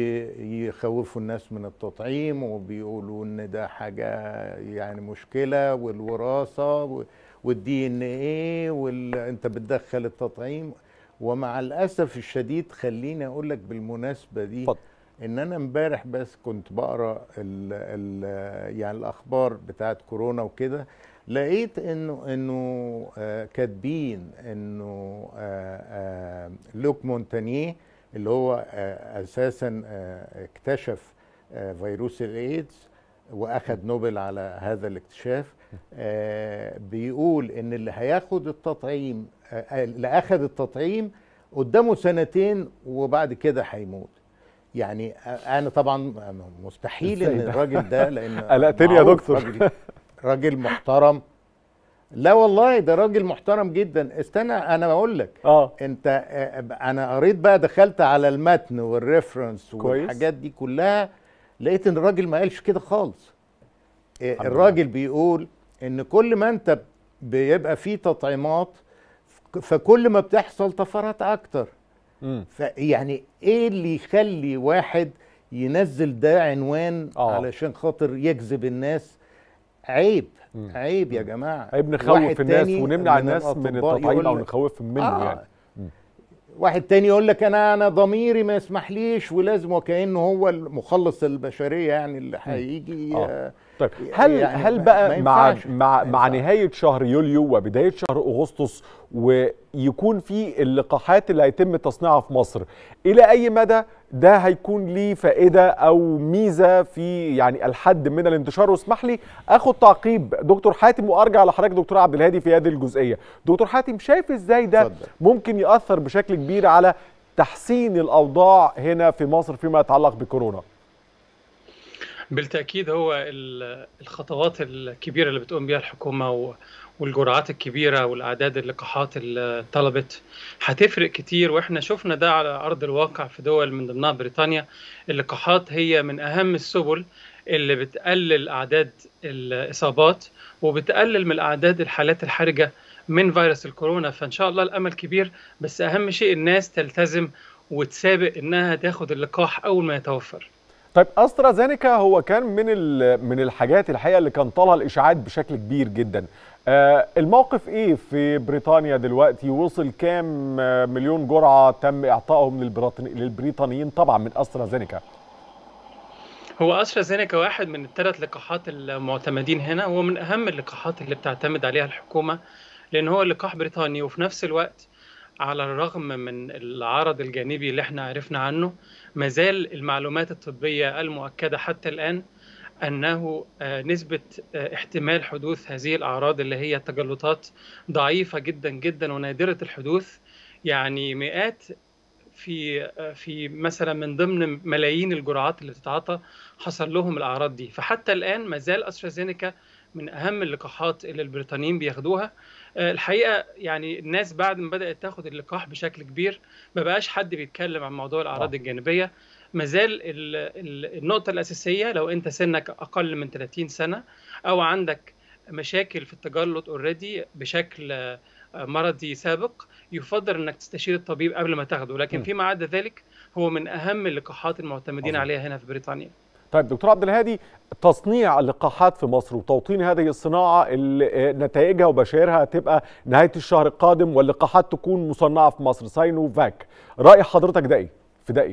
بيخوفوا الناس من التطعيم وبيقولوا ان ده حاجه يعني مشكله والوراثه والدي ان ايه وانت بتدخل التطعيم ومع الاسف الشديد خليني اقول لك بالمناسبه دي فضل. ان انا امبارح بس كنت بقرا ال ال يعني الاخبار بتاعت كورونا وكده لقيت انه انه آه كاتبين انه آه آه لوك مونتانيه اللي هو آه اساسا آه اكتشف آه فيروس الايدز واخذ نوبل على هذا الاكتشاف آه بيقول ان اللي هياخد التطعيم آه اللي اخذ التطعيم قدامه سنتين وبعد كده هيموت يعني انا طبعا مستحيل ان الراجل ده لان قلقتني يا دكتور راجل, راجل محترم لا والله ده راجل محترم جدا استنى انا بقول لك اه انت انا قريت بقى دخلت على المتن والريفرنس والحاجات دي كلها لقيت ان الراجل ما قالش كده خالص الراجل بيقول ان كل ما انت بيبقى فيه تطعيمات فكل ما بتحصل طفرات اكتر فيعني ايه اللي يخلي واحد ينزل ده عنوان آه. علشان خاطر يجذب الناس عيب مم. عيب يا جماعه عيب نخوف واحد الناس تاني ونمنع من الناس من الأطباء التطعيم يقول او لك- نخوفهم منه آه. يعني واحد تاني يقول لك انا انا ضميري ما يسمحليش ولازم وكانه هو المخلص البشريه يعني اللي هيجي آه. آه. طيب هل يعني هل ما- بقى ما مع ينفعش. مع ما مع ينفعش. نهايه شهر يوليو وبدايه شهر اغسطس ويكون في اللقاحات اللي هيتم تصنيعها في مصر الى اي مدى ده هيكون ليه فائده او ميزه في يعني الحد من الانتشار واسمح لي اخد تعقيب دكتور حاتم وارجع لحضرتك دكتور عبد الهادي في هذه الجزئيه دكتور حاتم شايف ازاي ده اتفضل. ممكن ياثر بشكل كبير على تحسين الاوضاع هنا في مصر فيما يتعلق بكورونا بالتأكيد هو ال- الخطوات الكبيرة اللي بتقوم بها الحكومة و- والجرعات الكبيرة والأعداد اللقاحات اللي طلبت هتفرق كتير وإحنا شفنا ده على أرض الواقع في دول من ضمنها بريطانيا اللقاحات هي من أهم السبل اللي بتقلل أعداد الإصابات وبتقلل من أعداد الحالات الحرجة من فيروس الكورونا فإن شاء الله الأمل كبير بس أهم شيء الناس تلتزم وتسابق إنها تاخد اللقاح أول ما يتوفر طيب استرازينيكا هو كان من ال- من الحاجات الحقيقه اللي كان طالها الاشاعات بشكل كبير جدا آه الموقف ايه في بريطانيا دلوقتي وصل كام آه، مليون جرعه تم اعطائهم للبريطاني- للبريطانيين طبعا من استرازينيكا هو استرازينيكا واحد من الثلاث لقاحات المعتمدين هنا هو من اهم اللقاحات اللي بتعتمد عليها الحكومه لان هو لقاح بريطاني وفي نفس الوقت على الرغم من العرض الجانبي اللي احنا عرفنا عنه ما زال المعلومات الطبيه المؤكده حتى الان انه آه، نسبه آه، احتمال حدوث هذه الاعراض اللي هي التجلطات ضعيفه جدا جدا ونادره الحدوث يعني مئات في في مثلا من ضمن ملايين الجرعات اللي بتتعاطى حصل لهم الاعراض دي فحتى الان ما زال استرازينيكا من اهم اللقاحات اللي البريطانيين بياخدوها آه، الحقيقه يعني الناس بعد ما بدات تاخد اللقاح بشكل كبير ما بقاش حد بيتكلم عن موضوع الاعراض آه. الجانبيه ما زال ال- ال- النقطه الاساسيه لو انت سنك اقل من 30 سنه او عندك مشاكل في التجلط اوريدي بشكل آه، مرضي سابق يفضل انك تستشير الطبيب قبل ما تاخده لكن م. فيما عدا ذلك هو من اهم اللقاحات المعتمدين عظيم. عليها هنا في بريطانيا طيب دكتور عبد الهادي تصنيع اللقاحات في مصر وتوطين هذه الصناعه اللي نتائجها وبشائرها هتبقى نهايه الشهر القادم واللقاحات تكون مصنعه في مصر ساينوفاك راي حضرتك ده ايه في ده ايه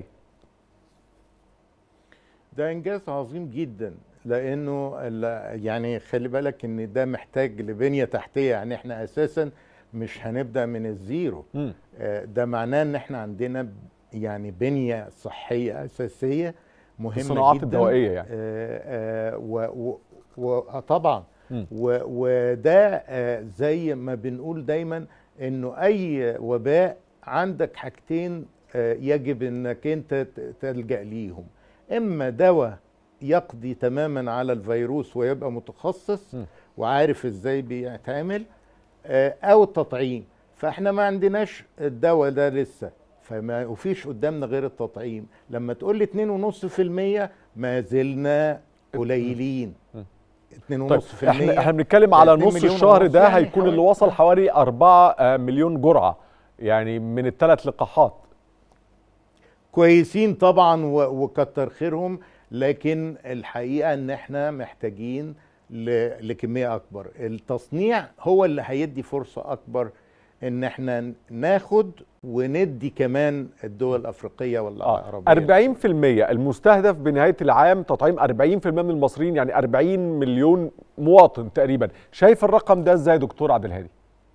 ده انجاز عظيم جدا لانه ال- يعني خلي بالك ان ده محتاج لبنيه تحتيه يعني احنا اساسا مش هنبدا من الزيرو مم. آه، ده معناه ان احنا عندنا ب- يعني بنيه صحيه اساسيه مهمه الصناعات جدا الدوائيه يعني آه، آه، و- و- و- آه، طبعا مم. و- وده آه، زي ما بنقول دايما انه اي وباء عندك حاجتين آه، يجب انك انت ت- تلجا ليهم اما دواء يقضي تماما على الفيروس ويبقى متخصص م. وعارف ازاي بيتعمل آه، او التطعيم فاحنا ما عندناش الدواء ده لسه فما فيش قدامنا غير التطعيم لما تقول لي 2.5% ما زلنا قليلين م. 2.5% طيب احنا احنا بنتكلم على 2 نص مليون الشهر ونص ده يعني هيكون حوالي- اللي وصل حوالي 4 مليون جرعه يعني من الثلاث لقاحات كويسين طبعا و- وكتر خيرهم لكن الحقيقه ان احنا محتاجين ل- لكميه اكبر التصنيع هو اللي هيدي فرصه اكبر ان احنا ناخد وندي كمان الدول الافريقيه والعربيه 40% المستهدف بنهايه العام تطعيم 40% من المصريين يعني 40 مليون مواطن تقريبا شايف الرقم ده ازاي يا دكتور عبد الهادي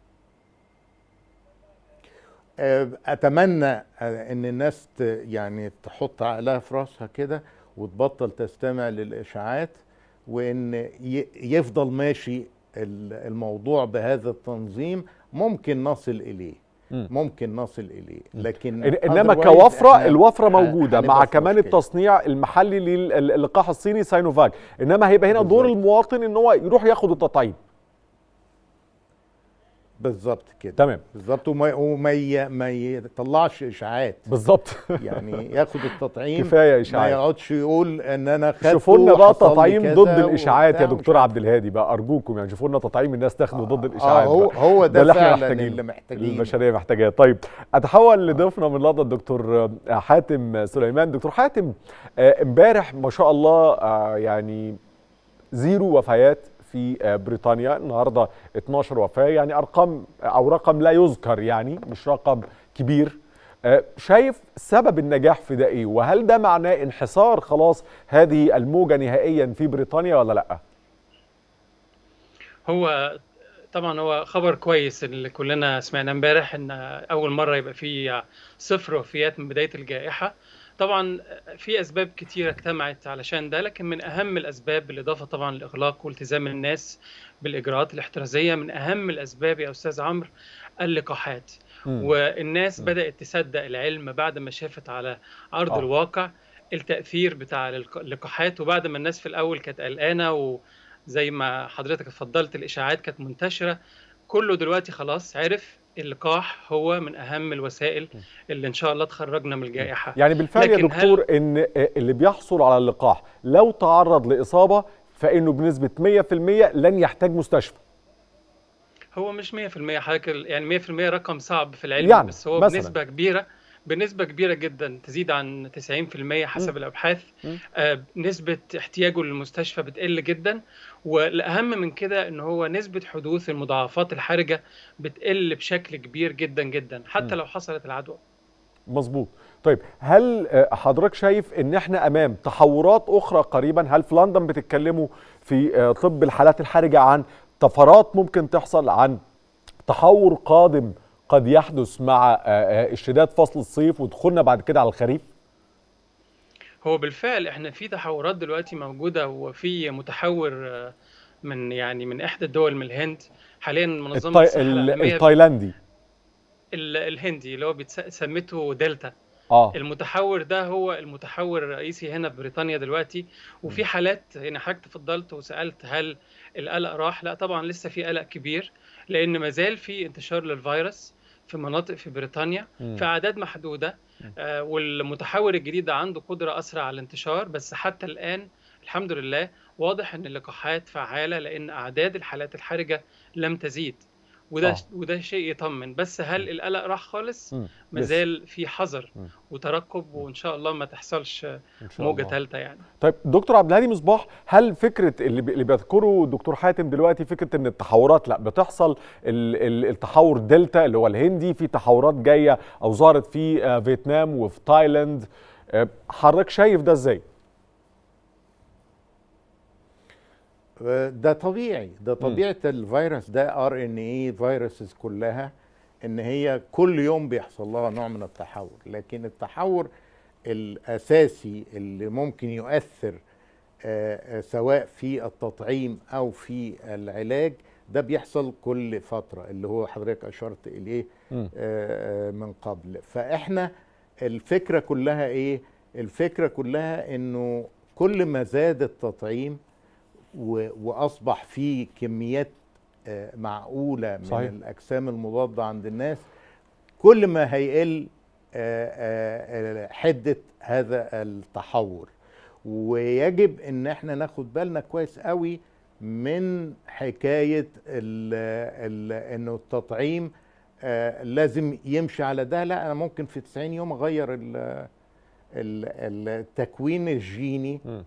آه، اتمنى آه، ان الناس ت- يعني تحط عقلها في راسها كده وتبطل تستمع للاشاعات وان ي- يفضل ماشي ال- الموضوع بهذا التنظيم ممكن نصل اليه مم. ممكن نصل اليه لكن إن- انما otherwise كوفره إحنا الوفره ه- موجوده هنبقى مع في كمان مشكلة. التصنيع المحلي للقاح الصيني ساينوفاك انما هيبقى هنا دور بالظبط. المواطن ان هو يروح ياخد التطعيم بالظبط كده تمام بالظبط وما وما ي- ما يطلعش اشاعات بالظبط يعني ياخد التطعيم كفايه ما اشاعات يقعدش يقول ان انا خدته شوفوا لنا بقى وحصل لي تطعيم كذا ضد الاشاعات يا وبتاع ومش دكتور عارف عبد الهادي بقى ارجوكم يعني شوفوا لنا تطعيم الناس تاخده ضد اه الاشاعات هو بقى. هو ده ده, اللي احنا فعلا محتاجينه. اللي محتاجينه البشريه محتاجاه طيب اتحول لضيفنا من لندن دكتور حاتم سليمان دكتور حاتم آه، امبارح ما شاء الله آه، يعني زيرو وفيات في آه، بريطانيا النهارده 12 وفاه يعني ارقام او رقم لا يذكر يعني مش رقم كبير آه، شايف سبب النجاح في ده ايه وهل ده معناه انحسار خلاص هذه الموجه نهائيا في بريطانيا ولا لا هو طبعا هو خبر كويس اللي كلنا سمعناه امبارح ان اول مره يبقى في صفر وفيات من بدايه الجائحه طبعا في اسباب كتيره اجتمعت علشان ده لكن من اهم الاسباب بالاضافه طبعا لاغلاق والتزام الناس بالاجراءات الاحترازيه من اهم الاسباب يا استاذ عمرو اللقاحات مم. والناس مم. بدات تصدق العلم بعد ما شافت على ارض آه. الواقع التاثير بتاع اللق- اللقاحات وبعد ما الناس في الاول كانت قلقانه وزي ما حضرتك اتفضلت الاشاعات كانت منتشره كله دلوقتي خلاص عرف اللقاح هو من اهم الوسائل اللي ان شاء الله تخرجنا من الجائحه يعني بالفعل يا لكن دكتور ان اللي بيحصل على اللقاح لو تعرض لاصابه فانه بنسبه 100% لن يحتاج مستشفى هو مش 100% حضرتك ال- يعني 100% رقم صعب في العلم يعني بس هو مثلاً. بنسبة كبيرة بنسبة كبيرة جدا تزيد عن 90% حسب مم. الأبحاث مم. آه نسبة احتياجه للمستشفى بتقل جدا والأهم من كده إن هو نسبة حدوث المضاعفات الحرجة بتقل بشكل كبير جدا جدا حتى مم. لو حصلت العدوى مظبوط طيب هل آه، حضرتك شايف ان احنا امام تحورات اخرى قريبا هل في لندن بتتكلموا في آه، طب الحالات الحرجه عن طفرات ممكن تحصل عن تحور قادم قد يحدث مع آه، آه، اشتداد فصل الصيف ودخولنا بعد كده على الخريف هو بالفعل احنا في تحورات دلوقتي موجودة وفي متحور آه، من يعني من إحدى الدول من الهند حاليا منظمة التاي... الصحة ال- العالمية التايلاندي ال- الهندي اللي هو بيتس- سمته دلتا اه المتحور ده هو المتحور الرئيسي هنا في بريطانيا دلوقتي وفي حالات يعني حضرتك تفضلت وسألت هل القلق راح لا طبعا لسه في قلق كبير لأن ما زال في انتشار للفيروس في مناطق في بريطانيا مم. في أعداد محدودة آه والمتحور الجديد ده عنده قدرة أسرع على الانتشار بس حتى الآن الحمد لله واضح أن اللقاحات فعالة لأن أعداد الحالات الحرجة لم تزيد وده آه. وده شيء يطمن بس هل القلق راح خالص مم. ما لسه. زال في حذر مم. وترقب وان شاء الله ما تحصلش إن شاء موجه الله. ثالثه يعني طيب دكتور عبد الهادي مصباح هل فكره اللي بي- اللي بيذكره الدكتور حاتم دلوقتي فكره ان التحورات لا بتحصل ال- ال- التحور دلتا اللي هو الهندي في تحورات جايه او ظهرت في آه، فيتنام وفي تايلاند آه، حضرتك شايف ده ازاي؟ ده طبيعي ده طبيعه الفيروس ده ار ان اي فيروسز كلها ان هي كل يوم بيحصل لها نوع من التحور لكن التحور الاساسي اللي ممكن يؤثر آه، آه، سواء في التطعيم او في العلاج ده بيحصل كل فتره اللي هو حضرتك اشرت اليه مم. آه، آه، من قبل فاحنا الفكره كلها ايه الفكره كلها انه كل ما زاد التطعيم و- واصبح في كميات آه، معقوله من صحيح. الاجسام المضاده عند الناس كل ما هيقل آه، آه، آه، حده هذا التحور ويجب ان احنا ناخد بالنا كويس قوي من حكايه ال ال انه التطعيم آه، لازم يمشي على ده لا انا ممكن في 90 يوم اغير ال- ال- التكوين الجيني مم.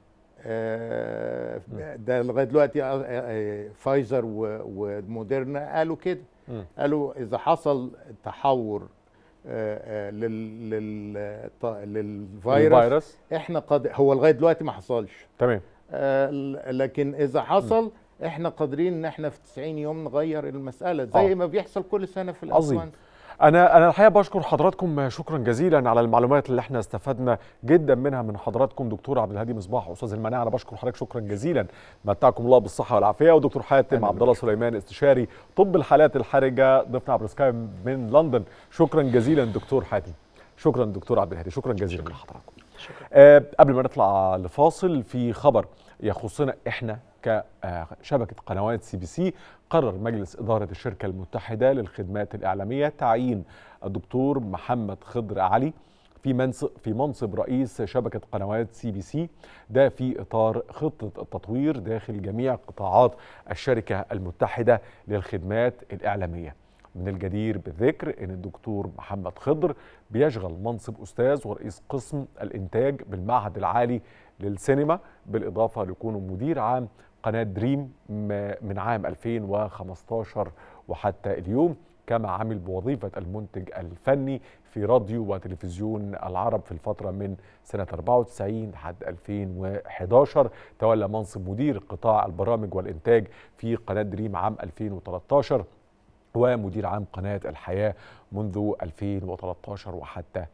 آه، ده لغايه دلوقتي آه، آه، فايزر و- وموديرنا قالوا كده مم. قالوا اذا حصل تحور آه، آه، لل لل ط- للفيروس الفيروس احنا قد هو لغايه دلوقتي ما حصلش تمام آه، ل- لكن اذا حصل احنا قادرين ان احنا في 90 يوم نغير المساله آه. زي ما بيحصل كل سنه في عظيم. الانفلونزا انا انا الحقيقه بشكر حضراتكم شكرا جزيلا على المعلومات اللي احنا استفدنا جدا منها من حضراتكم دكتور عبد الهادي مصباح استاذ المناعه انا بشكر حضرتك شكرا جزيلا متعكم الله بالصحه والعافيه ودكتور حاتم أهلا عبد الله سليمان استشاري طب الحالات الحرجه ضيفنا عبر سكايب من لندن شكرا جزيلا دكتور حاتم شكرا دكتور عبد الهادي شكرا جزيلا لحضراتكم شكرا آه، قبل ما نطلع لفاصل في خبر يخصنا احنا كشبكه قنوات سي بي سي قرر مجلس اداره الشركه المتحده للخدمات الاعلاميه تعيين الدكتور محمد خضر علي في منصب في منصب رئيس شبكه قنوات سي بي سي ده في اطار خطه التطوير داخل جميع قطاعات الشركه المتحده للخدمات الاعلاميه من الجدير بالذكر ان الدكتور محمد خضر بيشغل منصب استاذ ورئيس قسم الانتاج بالمعهد العالي للسينما بالاضافه لكونه مدير عام قناه دريم م- من عام 2015 وحتى اليوم كما عمل بوظيفه المنتج الفني في راديو وتلفزيون العرب في الفتره من سنه 94 لحد 2011 تولى منصب مدير قطاع البرامج والانتاج في قناه دريم عام 2013 ومدير عام قناة الحياة منذ 2013 وحتى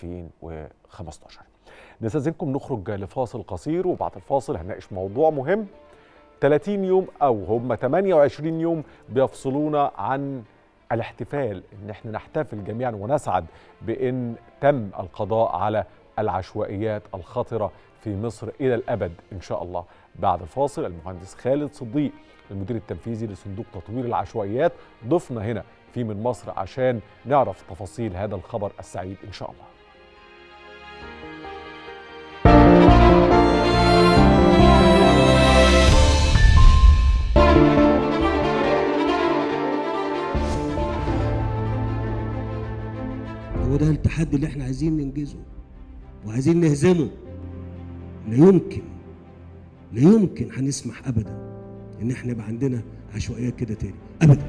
2015 نستاذنكم نخرج لفاصل قصير وبعد الفاصل هنناقش موضوع مهم 30 يوم أو هم 28 يوم بيفصلونا عن الاحتفال ان احنا نحتفل جميعا ونسعد بان تم القضاء على العشوائيات الخطره في مصر الى الابد ان شاء الله بعد الفاصل المهندس خالد صديق المدير التنفيذي لصندوق تطوير العشوائيات ضفنا هنا في من مصر عشان نعرف تفاصيل هذا الخبر السعيد ان شاء الله هو ده التحدي اللي احنا عايزين ننجزه وعايزين نهزمه لا يمكن لا يمكن هنسمح ابدا ان احنا يبقى عندنا عشوائيات كده تاني ابدا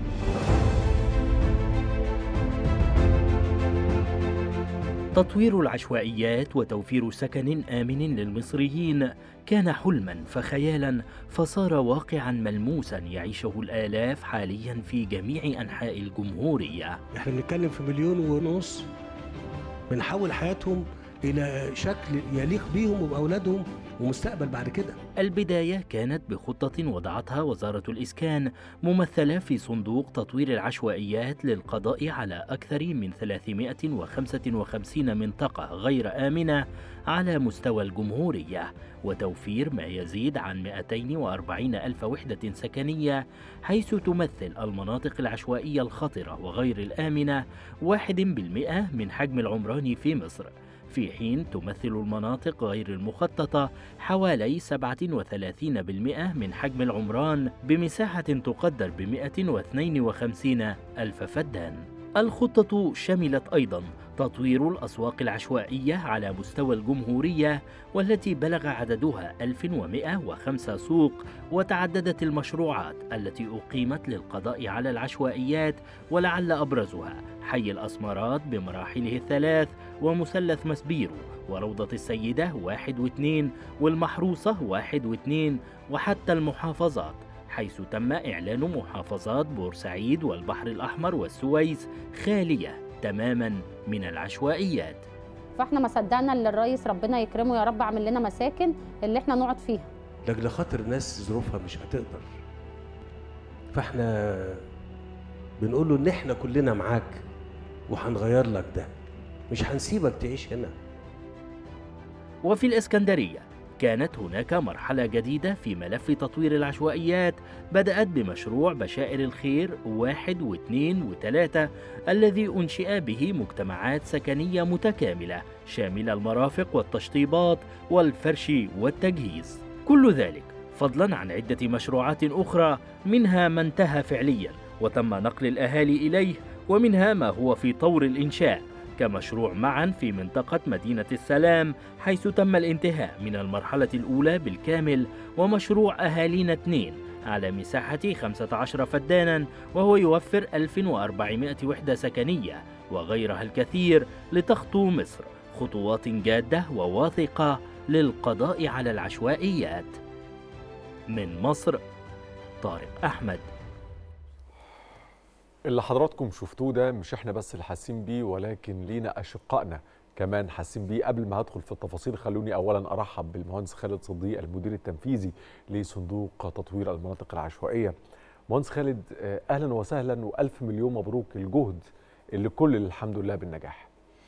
تطوير العشوائيات وتوفير سكن آمن للمصريين كان حلما فخيالا فصار واقعا ملموسا يعيشه الآلاف حاليا في جميع أنحاء الجمهورية احنا بنتكلم في مليون ونص بنحول حياتهم الى شكل يليق بيهم وباولادهم ومستقبل بعد كده البداية كانت بخطة وضعتها وزارة الإسكان ممثلة في صندوق تطوير العشوائيات للقضاء على أكثر من 355 منطقة غير آمنة على مستوى الجمهورية وتوفير ما يزيد عن 240 ألف وحدة سكنية حيث تمثل المناطق العشوائية الخطرة وغير الآمنة واحد بالمئة من حجم العمران في مصر في حين تمثل المناطق غير المخططة حوالي 37% من حجم العمران بمساحة تقدر ب 152 ألف فدان الخطة شملت أيضا تطوير الأسواق العشوائية على مستوى الجمهورية والتي بلغ عددها 1105 سوق وتعددت المشروعات التي أقيمت للقضاء على العشوائيات ولعل أبرزها حي الأسمرات بمراحله الثلاث ومثلث مسبيرو وروضة السيدة واحد واثنين والمحروسة واحد واثنين وحتى المحافظات حيث تم إعلان محافظات بورسعيد والبحر الأحمر والسويس خالية تماما من العشوائيات فاحنا ما صدقنا اللي الرئيس ربنا يكرمه يا رب عامل لنا مساكن اللي احنا نقعد فيها لاجل خاطر ناس ظروفها مش هتقدر فاحنا بنقول له ان احنا كلنا معاك وهنغير لك ده مش هنسيبك تعيش هنا وفي الإسكندرية كانت هناك مرحلة جديدة في ملف تطوير العشوائيات بدأت بمشروع بشائر الخير واحد واثنين وثلاثة الذي أنشئ به مجتمعات سكنية متكاملة شاملة المرافق والتشطيبات والفرش والتجهيز كل ذلك فضلا عن عدة مشروعات أخرى منها ما انتهى فعليا وتم نقل الأهالي إليه ومنها ما هو في طور الإنشاء كمشروع معا في منطقة مدينة السلام حيث تم الانتهاء من المرحلة الأولى بالكامل ومشروع أهالينا 2 على مساحة 15 فدانا وهو يوفر 1400 وحدة سكنية وغيرها الكثير لتخطو مصر خطوات جادة وواثقة للقضاء على العشوائيات من مصر طارق أحمد اللي حضراتكم شفتوه ده مش احنا بس اللي حاسين بيه ولكن لينا اشقائنا كمان حاسين بيه قبل ما هدخل في التفاصيل خلوني اولا ارحب بالمهندس خالد صديق المدير التنفيذي لصندوق تطوير المناطق العشوائيه مهندس خالد آه، اهلا وسهلا والف مليون مبروك الجهد اللي كل الحمد لله بالنجاح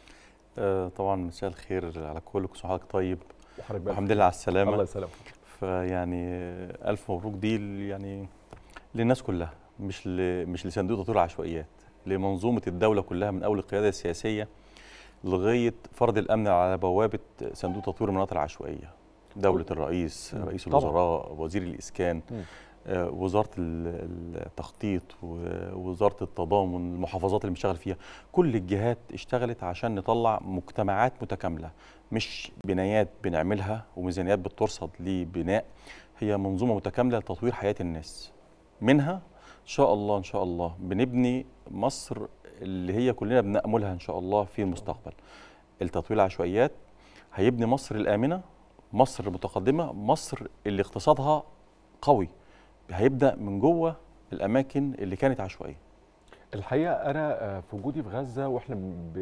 آه، طبعا مساء الخير على كل كل حضرتك طيب وحضرتك بألف والحمد لله على السلامه الله يسلمك فيعني آه، الف مبروك دي ل- يعني للناس كلها مش ل... مش لصندوق تطوير العشوائيات لمنظومه الدوله كلها من اول القياده السياسيه لغايه فرض الامن على بوابه صندوق تطوير المناطق العشوائيه دوله الرئيس مم. رئيس طبعاً. الوزراء وزير الاسكان مم. آه، وزاره ال- التخطيط ووزاره التضامن المحافظات اللي بنشتغل فيها كل الجهات اشتغلت عشان نطلع مجتمعات متكامله مش بنايات بنعملها وميزانيات بترصد لبناء هي منظومه متكامله لتطوير حياه الناس منها ان شاء الله ان شاء الله بنبني مصر اللي هي كلنا بناملها ان شاء الله في المستقبل التطوير العشوائيات هيبني مصر الامنه مصر المتقدمه مصر اللي اقتصادها قوي هيبدا من جوه الاماكن اللي كانت عشوائيه الحقيقه انا آه، في وجودي في غزه واحنا ب...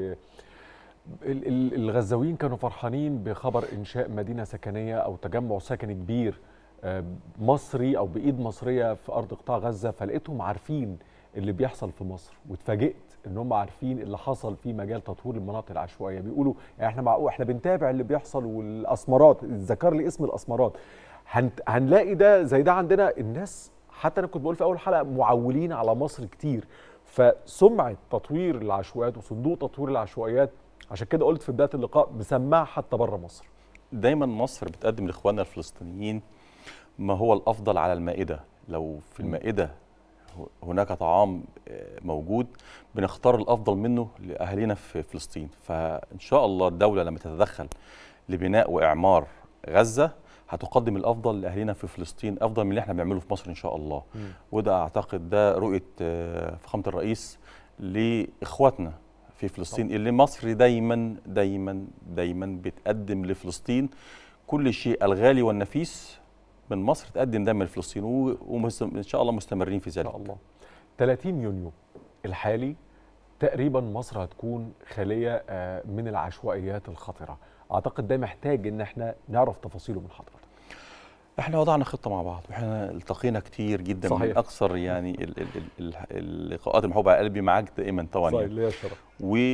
ال- ال- الغزاويين كانوا فرحانين بخبر انشاء مدينه سكنيه او تجمع سكني كبير آه، مصري او بايد مصريه في ارض قطاع غزه فلقيتهم عارفين اللي بيحصل في مصر واتفاجئت ان هم عارفين اللي حصل في مجال تطوير المناطق العشوائيه بيقولوا يعني احنا معقول احنا بنتابع اللي بيحصل والاسمرات ذكر لي اسم الاسمرات هنت- هنلاقي ده زي ده عندنا الناس حتى انا كنت بقول في اول حلقه معولين على مصر كتير فسمعه تطوير العشوائيات وصندوق تطوير العشوائيات عشان كده قلت في بدايه اللقاء مسمعه حتى بره مصر دايما مصر بتقدم لاخواننا الفلسطينيين ما هو الافضل على المائده لو في المائده هناك طعام آه، موجود بنختار الافضل منه لاهالينا في فلسطين فان شاء الله الدوله لما تتدخل لبناء واعمار غزه هتقدم الافضل لاهالينا في فلسطين افضل من اللي احنا بنعمله في مصر ان شاء الله مم. وده اعتقد ده رؤيه آه، فخامه الرئيس لاخواتنا في فلسطين اللي مصر دايما دايما دايما بتقدم لفلسطين كل شيء الغالي والنفيس من مصر تقدم دايما لفلسطين و- وان شاء الله مستمرين في ذلك ان شاء الله 30 يونيو الحالي تقريبا مصر هتكون خاليه آه، من العشوائيات الخطره اعتقد ده محتاج ان احنا نعرف تفاصيله من حضرتك احنا وضعنا خطه مع بعض واحنا التقينا كتير جدا صحيح. من اكثر يعني ال- ال- ال- ال- اللقاءات المحبوبه على قلبي معاك دائما طبعا صحيح يعني. ليا الشرف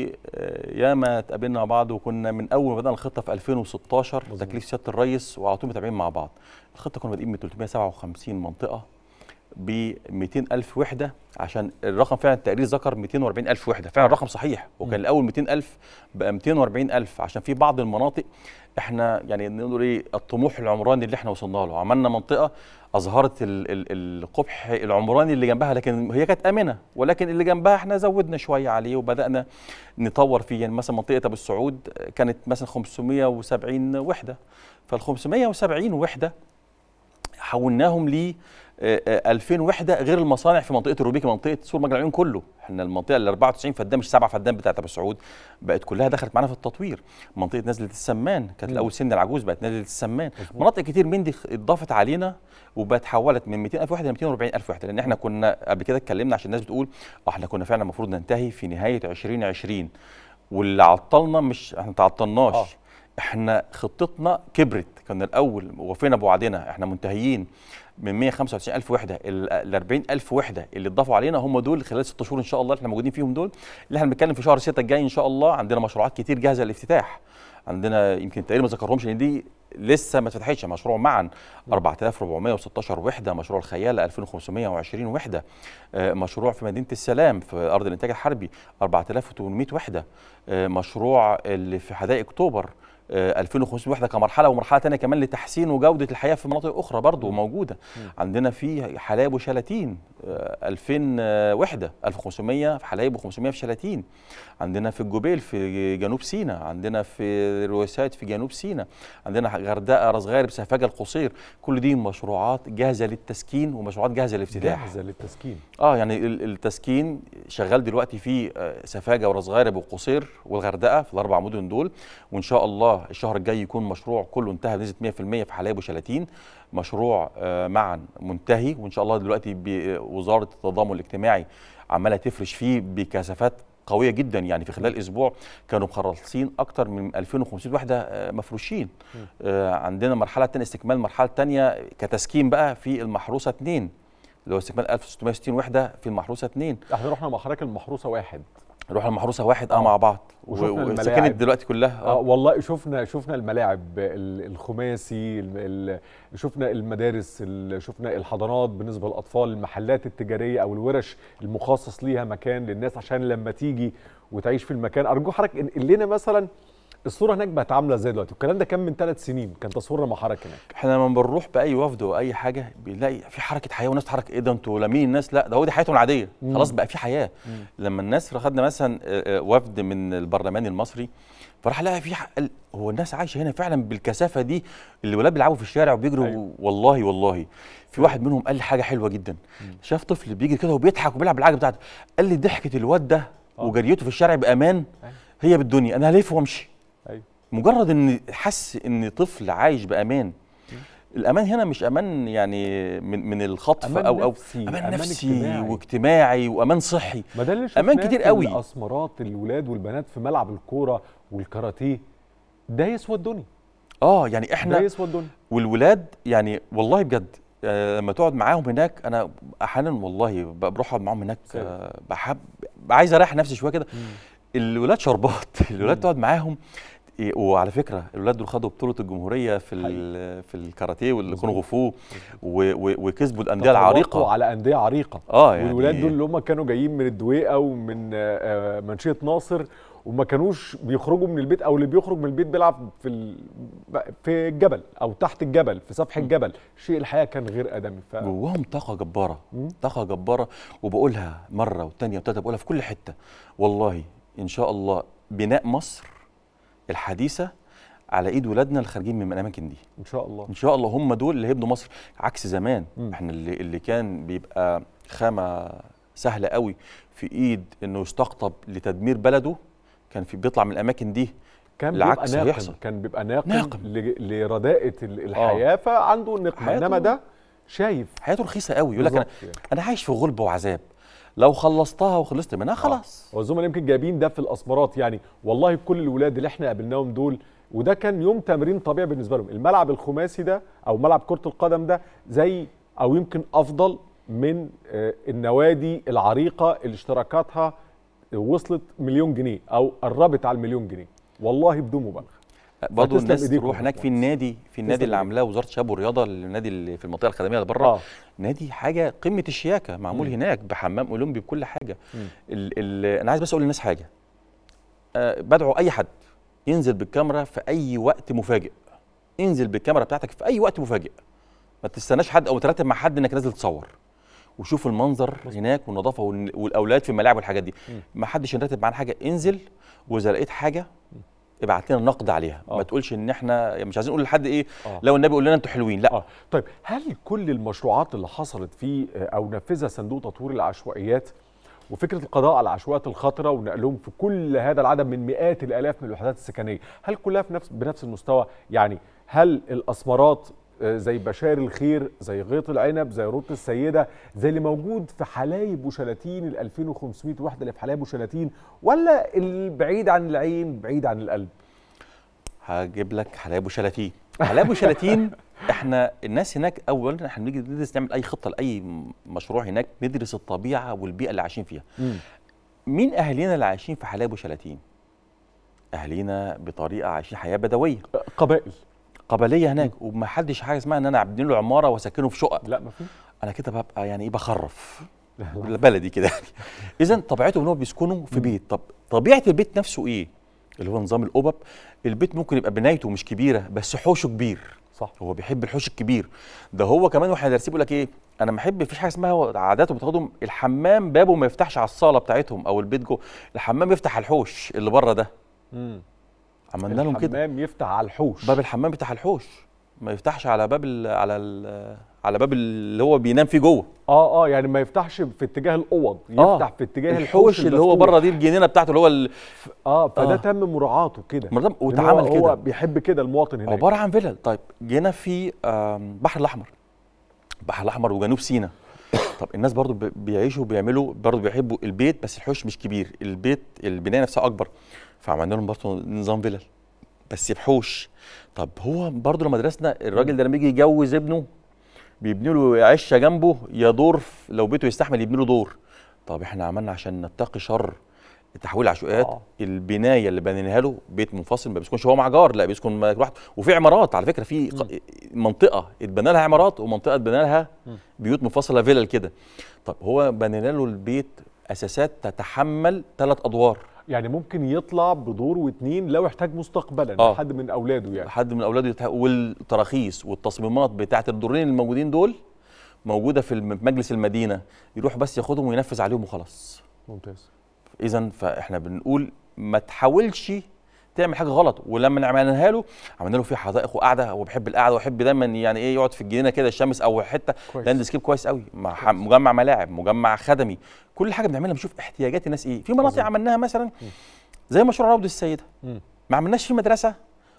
وياما اتقابلنا مع بعض وكنا من اول ما بدانا الخطه في 2016 مظبوط. تكليف سياده الرئيس وعلى طول متابعين مع بعض الخطه كنا بادئين من 357 منطقه ب 200 ألف وحدة عشان الرقم فعلا التقرير ذكر 240 ألف وحدة فعلا الرقم صحيح وكان الأول 200 ألف بقى 240 ألف عشان في بعض المناطق احنا يعني نقول ايه الطموح العمراني اللي احنا وصلنا له عملنا منطقة أظهرت ال ال القبح العمراني اللي جنبها لكن هي كانت آمنة ولكن اللي جنبها احنا زودنا شوية عليه وبدأنا نطور فيه يعني مثلا منطقة أبو السعود كانت مثلا 570 وحدة فال 570 وحدة حولناهم ل 2000 وحده غير المصانع في منطقه الروبيكي منطقه سور مجرى العيون كله احنا المنطقه ال 94 فدان مش 7 فدان بتاعت ابو سعود بقت كلها دخلت معانا في التطوير منطقه نزله السمان كانت الاول سن العجوز بقت نزله السمان مناطق كتير من دي اتضافت علينا وبقت حولت من 200000 وحده ل 240000 وحده لان احنا كنا قبل كده اتكلمنا عشان الناس بتقول اه احنا كنا فعلا المفروض ننتهي في نهايه 2020 واللي عطلنا مش احنا تعطلناش آه. احنا خطتنا كبرت كنا الاول وفينا بوعدنا احنا منتهيين من 195 الف وحده ال 40 الف وحده اللي اتضافوا علينا هم دول خلال ست شهور ان شاء الله احنا موجودين فيهم دول اللي احنا بنتكلم في شهر 6 الجاي ان شاء الله عندنا مشروعات كتير جاهزه للافتتاح عندنا يمكن تقريبا ما ذكرهمش لان دي لسه ما اتفتحتش مشروع معا 4416 وحده مشروع الخياله 2520 وحده مشروع في مدينه السلام في ارض الانتاج الحربي 4800 وحده مشروع اللي في حدائق اكتوبر 2500 وحده كمرحله ومرحله ثانيه كمان لتحسين وجوده الحياه في مناطق اخرى برضه موجوده م. عندنا في حلايب وشلاتين 2000 وحده 1500 في حلايب و500 في شلاتين عندنا في الجبيل في جنوب سيناء عندنا في الرويسات في جنوب سيناء عندنا غردقه راس غارب سفاجه القصير كل دي مشروعات جاهزه للتسكين ومشروعات جاهزه للافتتاح جاهزه للتسكين اه يعني التسكين شغال دلوقتي في سفاجه وراس غارب والقصير والغردقه في الاربع مدن دول وان شاء الله الشهر الجاي يكون مشروع كله انتهى بنسبه 100% في حلايب وشلاتين مشروع معا منتهي وان شاء الله دلوقتي بوزاره التضامن الاجتماعي عماله تفرش فيه بكثافات قويه جدا يعني في خلال اسبوع كانوا مخلصين اكتر من 2500 وحده مفروشين آه عندنا مرحله ثانيه استكمال مرحله ثانيه كتسكين بقى في المحروسه 2 اللي هو استكمال 1660 وحده في المحروسه 2 احنا رحنا مع حضرتك المحروسه واحد رحنا المحروسه واحد اه مع بعض وسكنت دلوقتي كلها اه والله شفنا شفنا الملاعب الخماسي شفنا المدارس شفنا الحضانات بالنسبه للاطفال المحلات التجاريه او الورش المخصص ليها مكان للناس عشان لما تيجي وتعيش في المكان ارجو حضرتك انقل لنا مثلا الصوره هناك بقت عامله ازاي دلوقتي والكلام ده كان من ثلاث سنين كان تصويرنا مع حضرتك هناك احنا لما بنروح باي وفد او اي حاجه بنلاقي في حركه حياه وناس تتحرك ايه ده انتوا لامين الناس لا ده هو دي حياتهم العاديه مم. خلاص بقى في حياه مم. لما الناس خدنا مثلا وفد من البرلمان المصري فراح لقى في هو الناس عايشه هنا فعلا بالكثافه دي الولاد بيلعبوا في الشارع وبيجروا أيوه. والله والله في واحد منهم قال لي حاجه حلوه جدا مم. شاف طفل بيجري كده وبيضحك وبيلعب بالعجله بتاعته قال لي ضحكه الواد ده وجريته في الشارع بامان أيوه. هي بالدنيا انا هلف وامشي أيوه. مجرد ان حس ان طفل عايش بامان الامان هنا مش امان يعني من من الخطف أمان او او نفسي. امان, أمان نفسي اجتماعي. واجتماعي وامان صحي ما ده اللي امان شفناه كتير في قوي الاسمرات الولاد والبنات في ملعب الكوره والكاراتيه ده يسوى الدنيا اه يعني ده احنا يسوى الدنيا والولاد يعني والله بجد آه، لما تقعد معاهم هناك انا احيانا والله ب- بروح اقعد معاهم هناك سلام. آه، بحب عايز اريح نفسي شويه كده الولاد شربات الولاد تقعد معاهم إيه، وعلى فكره الولاد دول خدوا بطوله الجمهوريه في ال- في الكاراتيه والكونغ فو و- و- وكسبوا الانديه تفوقوا العريقه على انديه عريقه اه يعني والولاد دول اللي هم كانوا جايين من الدويقه ومن آه، آه، منشيه ناصر وما كانوش بيخرجوا من البيت او اللي بيخرج من البيت بيلعب في ال... في الجبل او تحت الجبل في سفح الجبل شيء الحياه كان غير ادمي ف... جواهم طاقه جباره مم. طاقه جباره وبقولها مره والتانيه والتالته بقولها في كل حته والله ان شاء الله بناء مصر الحديثه على ايد ولادنا اللي خارجين من الاماكن دي ان شاء الله ان شاء الله هم دول اللي هيبنوا مصر عكس زمان مم. احنا اللي, اللي كان بيبقى خامه سهله قوي في ايد انه يستقطب لتدمير بلده كان في بيطلع من الاماكن دي كان العكس بيبقى ناقم هيحصل. كان بيبقى ناقم, ناقم. ل- لرداءة ال- الحياه فعنده نقمه حياته- انما ده شايف حياته رخيصه قوي يقول لك انا بالظبط يعني. انا عايش في غلب وعذاب لو خلصتها وخلصت منها خلاص والزملاء يمكن جايبين ده في الاسمرات يعني والله كل الولاد اللي احنا قابلناهم دول وده كان يوم تمرين طبيعي بالنسبه لهم الملعب الخماسي ده او ملعب كره القدم ده زي او يمكن افضل من آه، النوادي العريقه اللي اشتراكاتها وصلت مليون جنيه او قربت على المليون جنيه والله بدون مبالغه برضه فتسلم الناس إيديكم تروح يا هناك في باشمهندس. النادي في النادي اللي إيديكم. عاملاه وزاره الشباب والرياضه النادي اللي في المنطقه الخدميه اللي بره اه نادي حاجه قمه الشياكه معمول مم. هناك بحمام اولمبي بكل حاجه مم. ال ال انا عايز بس اقول للناس حاجه أه بدعو اي حد ينزل بالكاميرا في اي وقت مفاجئ انزل بالكاميرا بتاعتك في اي وقت مفاجئ ما تستناش حد او ترتب مع حد انك نازل تصور وشوف المنظر هناك والنظافه والن- والاولاد في الملاعب والحاجات دي مم. ما حدش يرتب معانا حاجه انزل واذا لقيت حاجه ابعت لنا نقد عليها آه. ما تقولش ان احنا مش عايزين نقول لحد ايه آه. لو النبي يقول لنا انتوا حلوين لا اه طيب هل كل المشروعات اللي حصلت في او نفذها صندوق تطوير العشوائيات وفكره القضاء على العشوائيات الخطره ونقلهم في كل هذا العدد من مئات الالاف من الوحدات السكنيه هل كلها في نفس بنفس المستوى يعني هل الاسمرات آه، زي بشار الخير زي غيط العنب زي روت السيده زي اللي موجود في حلايب وشلاتين ال 2500 وحده اللي في حلايب وشلاتين ولا البعيد عن العين بعيد عن القلب هجيب لك حلايب وشلاتين حلايب وشلاتين احنا الناس هناك اولا احنا بنيجي ندرس نعمل اي خطه لاي م- مشروع هناك ندرس الطبيعه والبيئه اللي عايشين فيها مين اهالينا اللي عايشين في حلايب وشلاتين اهالينا بطريقه عايشين حياه بدويه قبائل قبليه هناك ومحدش حاجه اسمها ان انا ابني له عماره واسكنه في شقق لا ما في انا كده ببقى يعني ايه بخرف بلدي كده يعني اذا طبيعته ان هو بيسكنوا في بيت طب طبيعه البيت نفسه ايه اللي هو نظام الأوبب البيت ممكن يبقى بنايته مش كبيره بس حوشه كبير صح هو بيحب الحوش الكبير ده هو كمان واحنا دارسين بيقول لك ايه انا ما احب مفيش حاجه اسمها عادات وبتاخدهم الحمام بابه ما يفتحش على الصاله بتاعتهم او البيت جوه الحمام يفتح على الحوش اللي بره ده امم عملنا لهم كده الحمام يفتح على الحوش باب الحمام بتاع الحوش ما يفتحش على باب ال على ال على باب اللي هو بينام فيه جوه اه اه يعني ما يفتحش في اتجاه الاوض آه. يفتح في اتجاه الحوش اللي هو المفتوح. بره دي الجنينه بتاعته اللي هو ال- اه فده آه. تم مراعاته كده مرتب- إن هو- واتعمل هو كده بيحب كده المواطن هناك عباره عن فيلل طيب جينا في آم، بحر الاحمر البحر الاحمر وجنوب سيناء طب الناس برضو ب- بيعيشوا بيعملوا برضو بيحبوا البيت بس الحوش مش كبير البيت البنايه نفسها اكبر فعملنا لهم برضو نظام فيلل بس بحوش طب هو برضو لما درسنا الراجل ده لما يجي يجوز ابنه بيبني له عشه جنبه يا دور ف- لو بيته يستحمل يبني له دور طب احنا عملنا عشان نتقي شر تحويل العشوائيات آه. آه. البنايه اللي بنيناها له بيت منفصل ما بيسكنش هو مع جار لا بيسكن لوحده وفي عمارات على فكره في ق- منطقه اتبنى لها عمارات ومنطقه اتبنى لها بيوت منفصله فيلل كده طب هو بنينا له البيت اساسات تتحمل ثلاث ادوار يعني ممكن يطلع بدور واتنين لو احتاج مستقبلا آه. حد من اولاده يعني حد من اولاده يتح... والتراخيص والتصميمات بتاعه الدورين الموجودين دول موجوده في الم- مجلس المدينه يروح بس ياخدهم وينفذ عليهم وخلاص ممتاز اذا فاحنا بنقول ما تحاولش تعمل حاجه غلط ولما عملناها له عملنا له فيه حدائق وقعده هو بيحب القعده ويحب دايما يعني ايه يقعد في الجنينه كده الشمس او حته كويس. لاند سكيب كويس قوي مع ح- مجمع ملاعب مجمع خدمي كل حاجه بنعملها بنشوف احتياجات الناس ايه في مناطق عظيم. عملناها مثلا زي مشروع روضه السيده مم. ما عملناش فيه مدرسه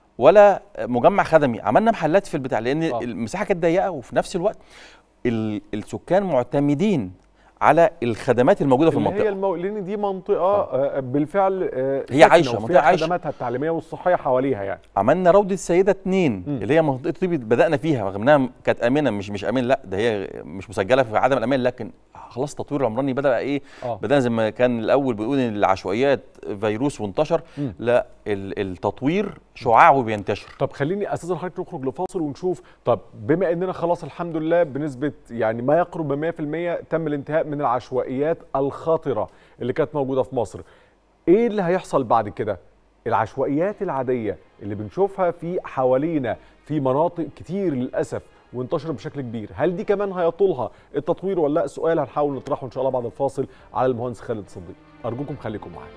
ولا مجمع خدمي عملنا محلات في البتاع لان آه. المساحه كانت ضيقه وفي نفس الوقت ال- السكان معتمدين على الخدمات الموجوده في اللي المنطقه هي المو... لان دي منطقه آه. بالفعل آه هي ساكنة عايشة، وفيها منطقة عايشة. خدماتها التعليميه والصحيه حواليها يعني عملنا روضه السيده اتنين مم. اللي هي منطقه طيبه بدانا فيها رغم انها كانت امنه مش مش امن لا ده هي مش مسجله في عدم الامان لكن خلاص التطوير العمراني بدا بقى ايه اه بدأنا زي ما كان الاول بيقول ان العشوائيات فيروس وانتشر مم. لا ال- التطوير شعاعه بينتشر طب خليني اساسا حضرتك نخرج لفاصل ونشوف طب بما اننا خلاص الحمد لله بنسبه يعني ما يقرب من 100% تم الانتهاء من العشوائيات الخطره اللي كانت موجوده في مصر ايه اللي هيحصل بعد كده العشوائيات العاديه اللي بنشوفها في حوالينا في مناطق كتير للاسف وانتشرت بشكل كبير هل دي كمان هيطولها التطوير ولا لا سؤال هنحاول نطرحه ان شاء الله بعد الفاصل على المهندس خالد صديق ارجوكم خليكم معانا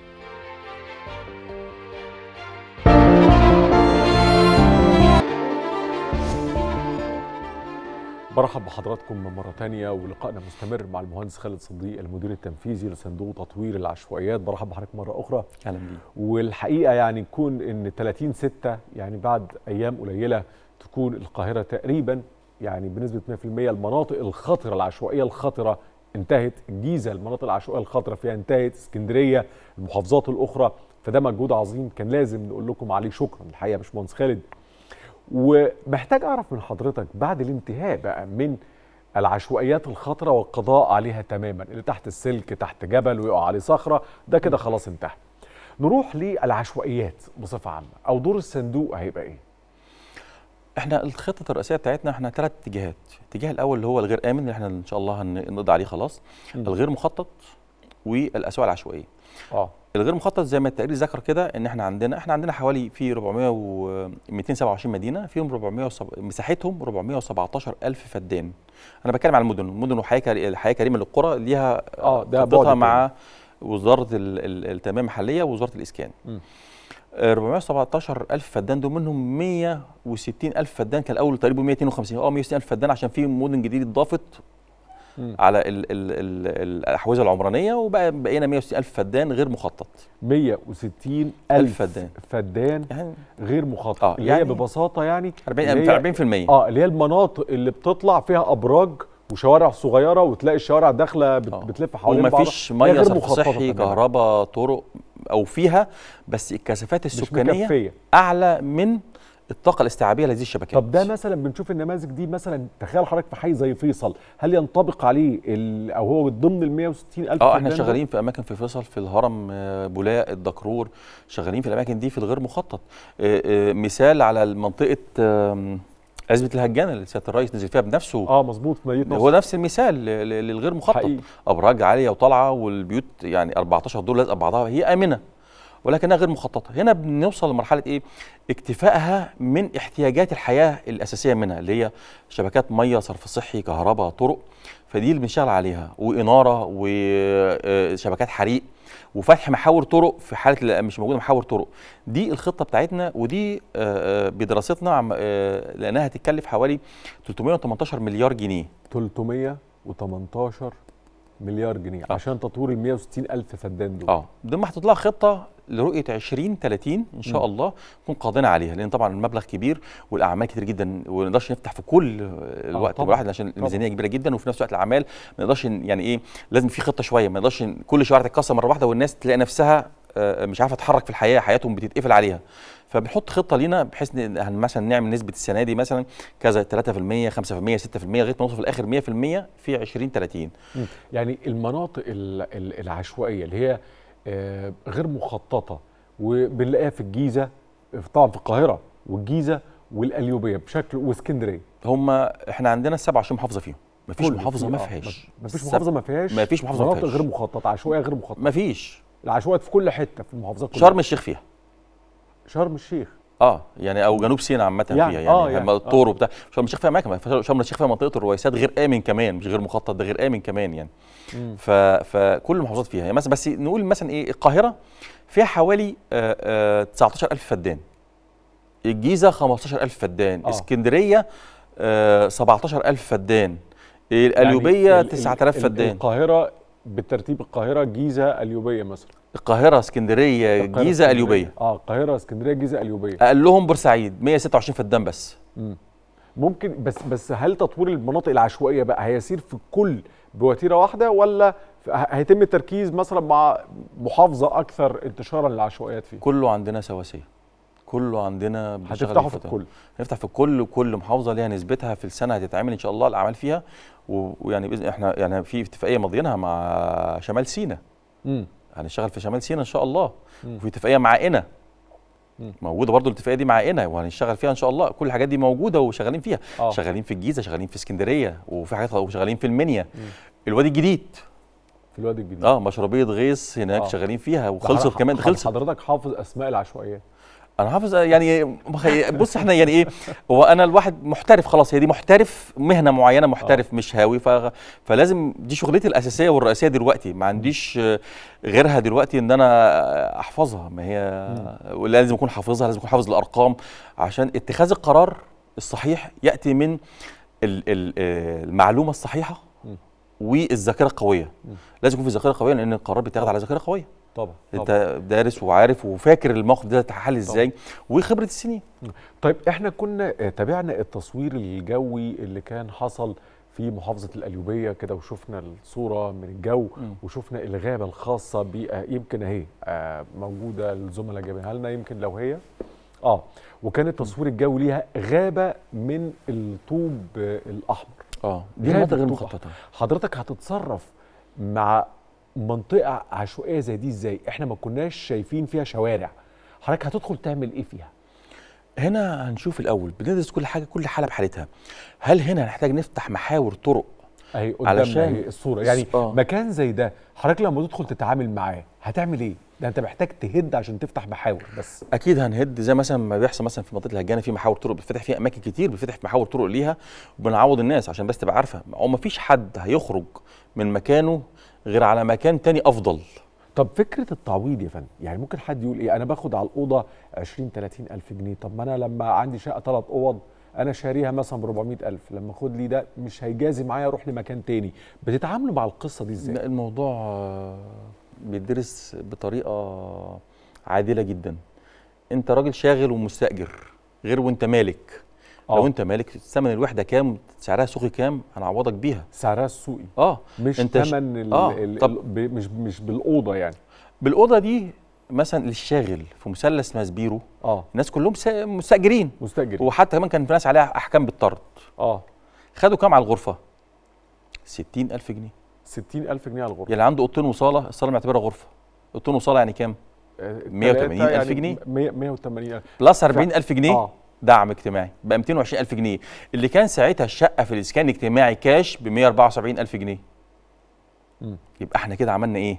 برحب بحضراتكم مرة تانية ولقائنا مستمر مع المهندس خالد صديق المدير التنفيذي لصندوق تطوير العشوائيات برحب بحضرتك مرة أخرى اهلا بيك والحقيقة يعني تكون إن 30 ستة يعني بعد أيام قليلة تكون القاهرة تقريبا يعني بنسبة 100% المناطق الخطرة العشوائية الخطرة انتهت الجيزة المناطق العشوائية الخطرة فيها انتهت اسكندرية المحافظات الأخرى فده مجهود عظيم كان لازم نقول لكم عليه شكرا الحقيقة يا باشمهندس خالد ومحتاج اعرف من حضرتك بعد الانتهاء بقى من العشوائيات الخطره والقضاء عليها تماما اللي تحت السلك تحت جبل ويقع عليه صخره ده كده خلاص انتهى نروح للعشوائيات بصفه عامه او دور الصندوق هيبقى ايه احنا الخطه الرئيسيه بتاعتنا احنا ثلاث اتجاهات الاتجاه الاول اللي هو الغير امن اللي احنا ان شاء الله هنقضي عليه خلاص م. الغير مخطط والاسواق العشوائيه اه الغير مخطط زي ما التقرير ذكر كده ان احنا عندنا احنا عندنا حوالي في 400 و 227 مدينه فيهم 400 وسب... مساحتهم 417 الف فدان انا بتكلم على المدن المدن وحياه كري- الحياه كريمه للقرى ليها اه ده خطتها بعد مع وزاره ال- ال- التنميه المحليه ووزاره الاسكان م. آه، 417 الف فدان دول منهم 160 الف فدان كان الاول تقريبا 152 اه 160 الف فدان عشان في مدن جديده اتضافت مم. على ال ال ال الاحوزه العمرانيه وبقى بقينا 160 الف فدان غير مخطط 160 ألف الف فدان. فدان يعني غير مخطط آه، اللي هي يعني ببساطه يعني 40 اللي هي- 40% اه اللي هي المناطق اللي بتطلع فيها ابراج وشوارع صغيره وتلاقي الشوارع داخله بت... آه. بتلف حوالين بعضها ومفيش هي ميه غير صرف مخططة صحي تماماً. كهرباء طرق او فيها بس الكثافات مش السكانيه مكفيه اعلى من الطاقه الاستيعابيه لهذه الشبكات طب ده مثلا بنشوف النماذج دي مثلا تخيل حضرتك في حي زي فيصل هل ينطبق عليه ال... او هو ضمن ال 160 الف اه احنا فدان ده؟ شغالين في اماكن في فيصل في الهرم آه، بولاق الدكرور شغالين في الاماكن دي في الغير مخطط آه، آه، مثال على منطقه آم، عزبه الهجانه اللي سياده الرئيس نزل فيها بنفسه اه مظبوط في مدينه هو نصر نفس المثال ل- ل- للغير مخطط حقيقي. ابراج عاليه وطالعه والبيوت يعني 14 دور لازقه ببعضها هي امنه ولكنها غير مخططه هنا بنوصل لمرحله ايه اكتفائها من احتياجات الحياه الاساسيه منها اللي هي شبكات ميه صرف صحي كهرباء طرق فدي اللي بنشتغل عليها واناره وشبكات حريق وفتح محاور طرق في حاله اللي مش موجوده محاور طرق دي الخطه بتاعتنا ودي آه، آه، بدراستنا عم- آه، لانها هتتكلف حوالي 318 مليار جنيه 318 مليار جنيه عشان تطوير ال 160 الف فدان دول اه ده محطوط لها خطه لرؤيه 2030 ان شاء مم. الله نكون قاضيين عليها لان طبعا المبلغ كبير والاعمال كتير جدا وما نقدرش نفتح في كل الوقت طبعاً. الواحد عشان الميزانيه كبيره جدا وفي نفس الوقت الاعمال ما نقدرش ن- يعني ايه لازم في خطه شويه ما نقدرش ن- كل شوارع تتكسر مره واحده والناس تلاقي نفسها آه، مش عارفه تتحرك في الحياه حياتهم بتتقفل عليها فبنحط خطه لينا بحيث ان هن- مثلا نعمل نسبه السنه دي مثلا كذا 3% 5% 6% لغايه ما نوصل في الاخر 100% في 2030 مم. يعني المناطق ال- ال- العشوائيه اللي هي آه، غير مخططه وبنلاقيها في الجيزه طبعا في القاهره والجيزه والقليوبيه بشكل واسكندريه هم احنا عندنا 27 محافظه فيهم مفيش كله محافظه في- ما آه، فيهاش مفيش سب- محافظه ما فيهاش مفيش محافظه ما مناطق فيهاش غير مخططه عشوائيه غير مخططه مفيش العشوائيات في كل حته في المحافظات كلها شرم الشيخ فيها شرم الشيخ اه يعني او جنوب سيناء عامه يعني- فيها يعني, آه، يعني يعني، الطور وبتاع شرم الشيخ فيها اماكن شرم الشيخ فيها منطقه الرويسات غير امن كمان مش غير مخطط ده غير امن كمان يعني مم. ف... فكل المحافظات فيها يعني مثلا بس نقول مثلا ايه القاهره فيها حوالي آه آه 19000 فدان الجيزه 15000 فدان آه. آه. اسكندريه آه 17000 فدان القليوبيه يعني ال- ال- 9000 ال- فدان القاهره بالترتيب القاهره جيزه قليوبيه مثلا القاهره اسكندريه القاهرة، جيزه اسكندرية. قليوبيه اه القاهره اسكندريه جيزه قليوبيه اقلهم بورسعيد 126 فدان بس مم. ممكن بس بس هل تطوير المناطق العشوائيه بقى هيسير في كل بوتيره واحده ولا ف- ه- هيتم التركيز مثلا مع محافظه اكثر انتشارا للعشوائيات فيه كله عندنا سواسيه كله عندنا بنشتغل هتفتحوا في فترة. الكل هنفتح في الكل وكل محافظه ليها نسبتها في السنه هتتعمل ان شاء الله الاعمال فيها و- ويعني باذن احنا يعني في اتفاقيه ماضيينها مع شمال سيناء مم. هنشتغل في شمال سيناء ان شاء الله مم. وفي اتفاقيه مع قنا مم. موجوده برضو الاتفاقيه دي مع قنا وهنشتغل فيها ان شاء الله كل الحاجات دي موجوده وشغالين فيها آه. شغالين في الجيزه شغالين في اسكندريه وفي حاجات وشغالين في المنيا مم. الوادي الجديد في الوادي الجديد اه مشربيه غيث هناك آه. شغالين فيها ده وخلصت حضرتك- كمان حض- خلصت حضرتك حافظ اسماء العشوائيات انا حافظ يعني مخي- بص احنا يعني ايه هو انا الواحد محترف خلاص هي دي محترف مهنه معينه محترف مش هاوي ف... فلازم دي شغلتي الاساسيه والرئيسيه دلوقتي ما عنديش آه، غيرها دلوقتي ان انا احفظها ما هي لازم اكون حافظها لازم اكون حافظ الارقام عشان اتخاذ القرار الصحيح ياتي من ال- ال- آه، المعلومه الصحيحه مم. والذاكره القويه مم. لازم يكون في ذاكره قويه لان القرار بيتاخد على ذاكره قويه طبعا طبعا. انت دارس وعارف وفاكر الموقف ده اتحل ازاي وخبره السنين طيب احنا كنا آه، تابعنا التصوير الجوي اللي كان حصل في محافظة القليوبية كده وشفنا الصورة من الجو مم. وشفنا الغابة الخاصة بيها يمكن اهي آه، موجودة الزملاء جايبينها لنا يمكن لو هي اه وكان التصوير الجوي ليها غابة من الطوب آه، الأحمر اه دي غابة المناطق غير طوب مخططه حضرتك هتتصرف مع منطقه عشوائيه زي دي ازاي احنا ما كناش شايفين فيها شوارع حضرتك هتدخل تعمل ايه فيها هنا هنشوف الاول بندرس كل حاجه كل حاله بحالتها هل هنا هنحتاج نفتح محاور طرق اهي قدامنا علشان- اهي الصوره يعني آه. مكان زي ده حضرتك لما تدخل تتعامل معاه هتعمل ايه ده انت محتاج تهد عشان تفتح محاور بس اكيد هنهد زي مثلا ما بيحصل مثلا في منطقه الهجانه في محاور طرق بتفتح فيها اماكن كتير بتفتح محاور طرق ليها وبنعوض الناس عشان بس تبقى عارفه هو ما فيش حد هيخرج من مكانه غير على مكان تاني افضل طب فكره التعويض يا فندم يعني ممكن حد يقول ايه انا باخد على الاوضه 20 30 الف جنيه طب ما انا لما عندي شقه ثلاث اوض انا شاريها مثلا ب 400 الف لما اخد لي ده مش هيجازي معايا اروح لمكان تاني بتتعاملوا مع القصه دي ازاي لا، الموضوع آه، بيدرس بطريقه عادله جدا انت راجل شاغل ومستاجر غير وانت مالك لو آه. انت مالك ثمن الوحده كام سعرها سوقي كام هنعوضك بيها سعرها السوقي اه مش انت ش- ثمن ال آه، ال طب- ال ب- مش مش بالاوضه يعني بالاوضه دي مثلا للشاغل في مثلث ماسبيرو اه الناس كلهم سا- مستاجرين مستاجر وحتى كمان كان في ناس عليها احكام بالطرد اه خدوا كام على الغرفه 60000 جنيه 60000 جنيه على الغرفه يعني عنده اوضتين وصاله الصاله معتبرها غرفه اوضتين وصاله يعني كام آه، 180 تلاتة ألف جنيه. 100 180 الف بلس 40000 جنيه اه دعم اجتماعي بقى 220000 جنيه اللي كان ساعتها الشقه في الاسكان الاجتماعي كاش ب 174000 جنيه مم. يبقى احنا كده عملنا ايه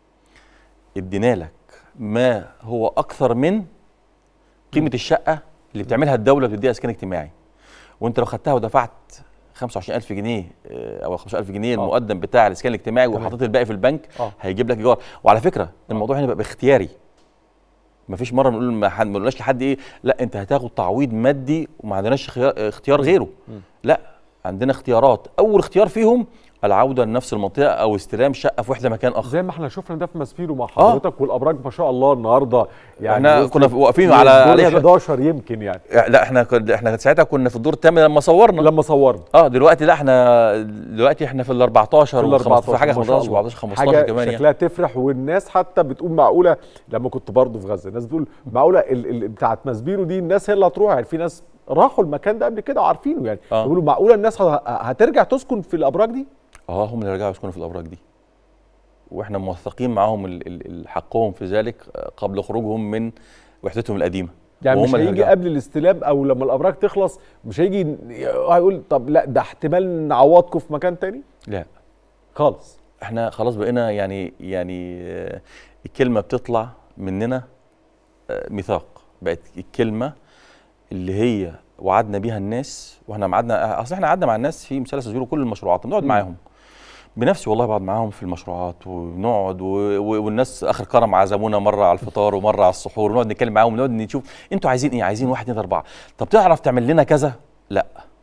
ادينا لك ما هو اكثر من قيمه الشقه اللي بتعملها الدوله بتديها اسكان اجتماعي وانت لو خدتها ودفعت 25000 جنيه آه، او 15000 جنيه آه. المقدم بتاع الاسكان الاجتماعي تمام. وحطيت الباقي في البنك اه هيجيب لك ايجار وعلى فكره الموضوع هنا بقى باختياري مفيش مره نقول ما حد- ما قلناش لحد ايه لا انت هتاخد تعويض مادي وما عندناش خيار اختيار غيره مم. لا عندنا اختيارات اول اختيار فيهم العوده لنفس المنطقه او استلام شقه في وحده مكان اخر زي ما احنا شفنا ده في ماسبيرو مع حضرتك والابراج ما شاء الله النهارده يعني احنا وصلت كنا واقفين للدور على عليها 11 يمكن يعني لا احنا كنا احنا ساعتها كنا في الدور الثامن لما صورنا لما صورنا اه دلوقتي لا احنا دلوقتي احنا في ال 14 في ال وال 15 في حاجه ما شاء 15 الله. 14 15 حاجه كمان يعني شكلها تفرح والناس حتى بتقول معقوله لما كنت برضه في غزه الناس بتقول معقوله ال- ال- بتاعت ماسبيرو دي الناس هي اللي هتروح يعني في ناس راحوا المكان ده قبل كده وعارفينه يعني آه. بيقولوا معقوله الناس ه- هترجع تسكن في الابراج دي اه هم اللي رجعوا يسكنوا في الابراج دي واحنا موثقين معاهم ال- ال- ال- حقهم في ذلك آه، قبل خروجهم من وحدتهم القديمه يعني وهم مش اللي هيجي هيرجعوا. قبل الاستلام او لما الابراج تخلص مش هيجي ن- هيقول طب لا ده احتمال نعوضكم في مكان تاني لا خالص احنا خلاص بقينا يعني يعني آه، الكلمه بتطلع مننا آه، ميثاق بقت الكلمه اللي هي وعدنا بيها الناس واحنا معدنا اصل احنا قعدنا مع الناس في مثلث زيرو كل المشروعات بنقعد مم. معاهم بنفسي والله بقعد معاهم في المشروعات ونقعد و... و... والناس اخر كرم عزمونا مره على الفطار ومره على السحور ونقعد نتكلم معاهم ونقعد نشوف انتوا عايزين ايه عايزين واحد اتنين اربعه طب تعرف تعمل لنا كذا لا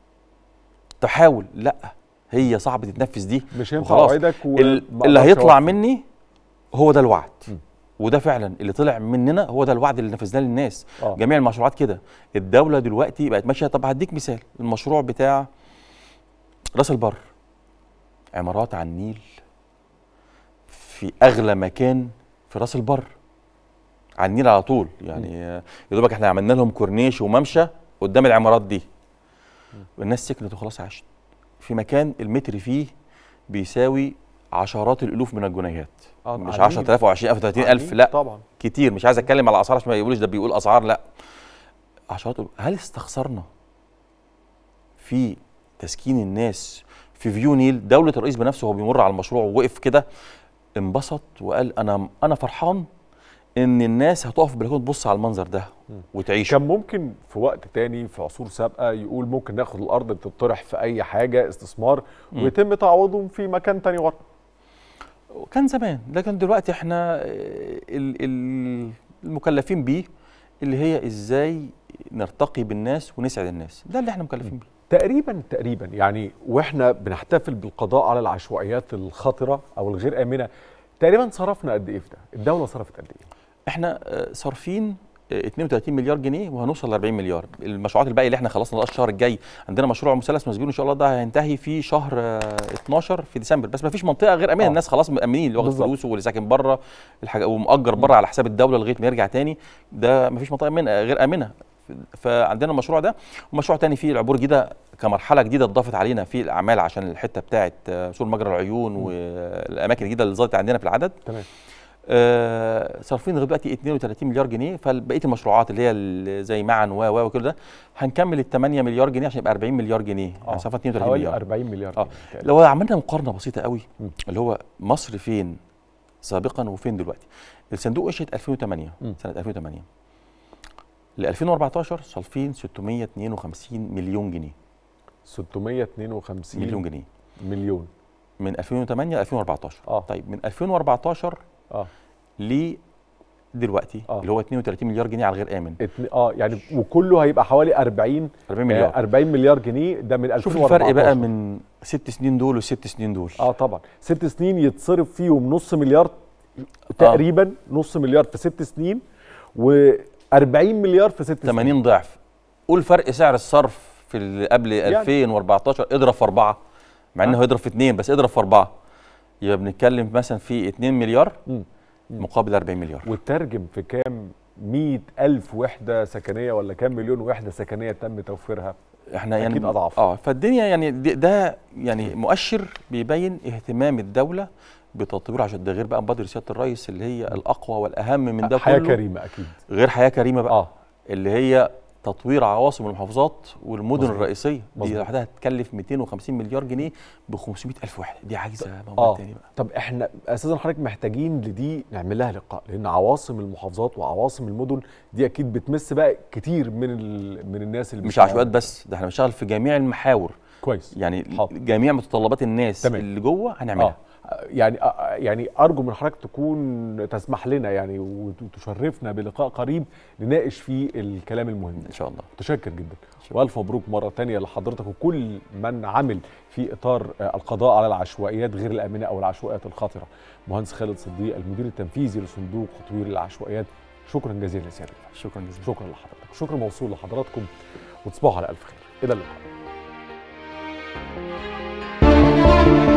تحاول لا هي صعب تتنفذ دي مش هينفع وخلاص. اوعدك و- ال- ما اللي أقدرش هيطلع أوفر. مني هو ده الوعد م. وده فعلا اللي طلع مننا هو ده الوعد اللي نفذناه للناس آه. جميع المشروعات كده الدوله دلوقتي بقت ماشيه طب هديك مثال المشروع بتاع راس البر عمارات على النيل في اغلى مكان في راس البر على النيل على طول يعني آه، يا دوبك احنا عملنا لهم كورنيش وممشى قدام العمارات دي والناس سكنت وخلاص عاشت في مكان المتر فيه بيساوي عشرات الالوف من الجنيهات آه، مش على النيل. 10000 او 20000 او 30000 على لا طبعا كتير مش عايز اتكلم على اسعار عشان ما يقولوش ده بيقول اسعار لا عشرات الألوف. هل استخسرنا في تسكين الناس في فيو نيل دوله الرئيس بنفسه وهو بيمر على المشروع ووقف كده انبسط وقال انا انا فرحان ان الناس هتقف في البلكونه تبص على المنظر ده وتعيش كان ممكن في وقت تاني في عصور سابقه يقول ممكن ناخد الارض تطرح في اي حاجه استثمار مم. ويتم تعويضهم في مكان تاني ورا كان زمان لكن دلوقتي احنا آه، ال- ال- المكلفين بيه اللي هي ازاي نرتقي بالناس ونسعد الناس ده اللي احنا مكلفين بيه تقريبا تقريبا يعني واحنا بنحتفل بالقضاء على العشوائيات الخطره او الغير امنه تقريبا صرفنا قد ايه في ده؟ الدوله صرفت قد ايه؟ احنا آه، صارفين آه، 32 مليار جنيه وهنوصل ل 40 مليار المشروعات الباقيه اللي احنا خلصنا ده الشهر الجاي عندنا مشروع مثلث مسجون ان شاء الله ده هينتهي في شهر آه، 12 في ديسمبر بس ما فيش منطقه غير امنه آه. الناس خلاص مأمنين اللي واخد بالظبط. فلوسه واللي ساكن بره الحاجه ومأجر بره على حساب الدوله لغايه ما يرجع تاني ده ما فيش منطقه من غير امنه فعندنا المشروع ده ومشروع تاني فيه العبور الجديده كمرحله جديده اتضافت علينا في الاعمال عشان الحته بتاعه آه، سور مجرى العيون والاماكن الجديده اللي زادت عندنا في العدد تمام آه، صارفين لغايه دلوقتي 32 مليار جنيه فبقيه المشروعات اللي هي ال- زي معا و و وكل ده هنكمل ال 8 مليار جنيه عشان يبقى 40 مليار جنيه يعني صرفنا 32 حوالي مليار 40 مليار اه جنيه تقريباً. لو عملنا مقارنه بسيطه قوي اللي هو مصر فين سابقا وفين دلوقتي الصندوق اشهد 2008 سنه 2008 ل 2014 صالفين 652 مليون جنيه 652 مليون جنيه مليون من 2008 ل 2014 اه طيب من 2014 اه ل دلوقتي آه. اللي هو 32 مليار جنيه على الغير امن اتن... اه يعني وكله هيبقى حوالي 40 40 مليار. آه 40 مليار جنيه ده من 2014 شوف الفرق بقى من ست سنين دول والست سنين دول اه طبعا ست سنين يتصرف فيهم نص مليار تقريبا نص مليار في ست سنين و40 مليار في ست 80 ضعف قول فرق سعر الصرف في ال- قبل يعني. 2014 اضرب في أربعة مع انه آه. هيضرب في اثنين بس اضرب في أربعة يبقى بنتكلم مثلا في 2 مليار مقابل 40 مليار وترجم في كام 100 ألف وحدة سكنية ولا كام مليون وحدة سكنية تم توفيرها احنا يعني أكيد أضعاف اه فالدنيا يعني ده, ده يعني مؤشر بيبين اهتمام الدولة بتطوير عشان ده غير بقى مبادرة سيادة الرئيس اللي هي الأقوى والأهم من ده حياة كله كريمة أكيد غير حياة كريمة بقى آه. اللي هي تطوير عواصم المحافظات والمدن مظبوط. الرئيسية دي مظبوط. لوحدها هتكلف 250 مليار جنيه ب 500 ألف واحد دي عايزة موضوع اه تاني بقى طب احنا اساسا حضرتك محتاجين لدي نعمل لها لقاء لان عواصم المحافظات وعواصم المدن دي اكيد بتمس بقى كتير من ال... من الناس اللي مش بيشتغلوا. عشوائيات بس ده احنا بنشتغل في جميع المحاور كويس يعني حاضر. جميع متطلبات الناس تمام. اللي جوه هنعملها آه. يعني آه، يعني ارجو من حضرتك تكون تسمح لنا يعني وتشرفنا بلقاء قريب نناقش فيه الكلام المهم ان شاء الله متشكر جدا والف مبروك مره تانية لحضرتك وكل من عمل في اطار آه، القضاء على العشوائيات غير الامنه او العشوائيات الخطره مهندس خالد صديق المدير التنفيذي لصندوق تطوير العشوائيات شكرا جزيلا سيادة شكرا جزيلا شكرا لحضرتك شكر موصول لحضراتكم وتصبحوا على الف خير الى اللقاء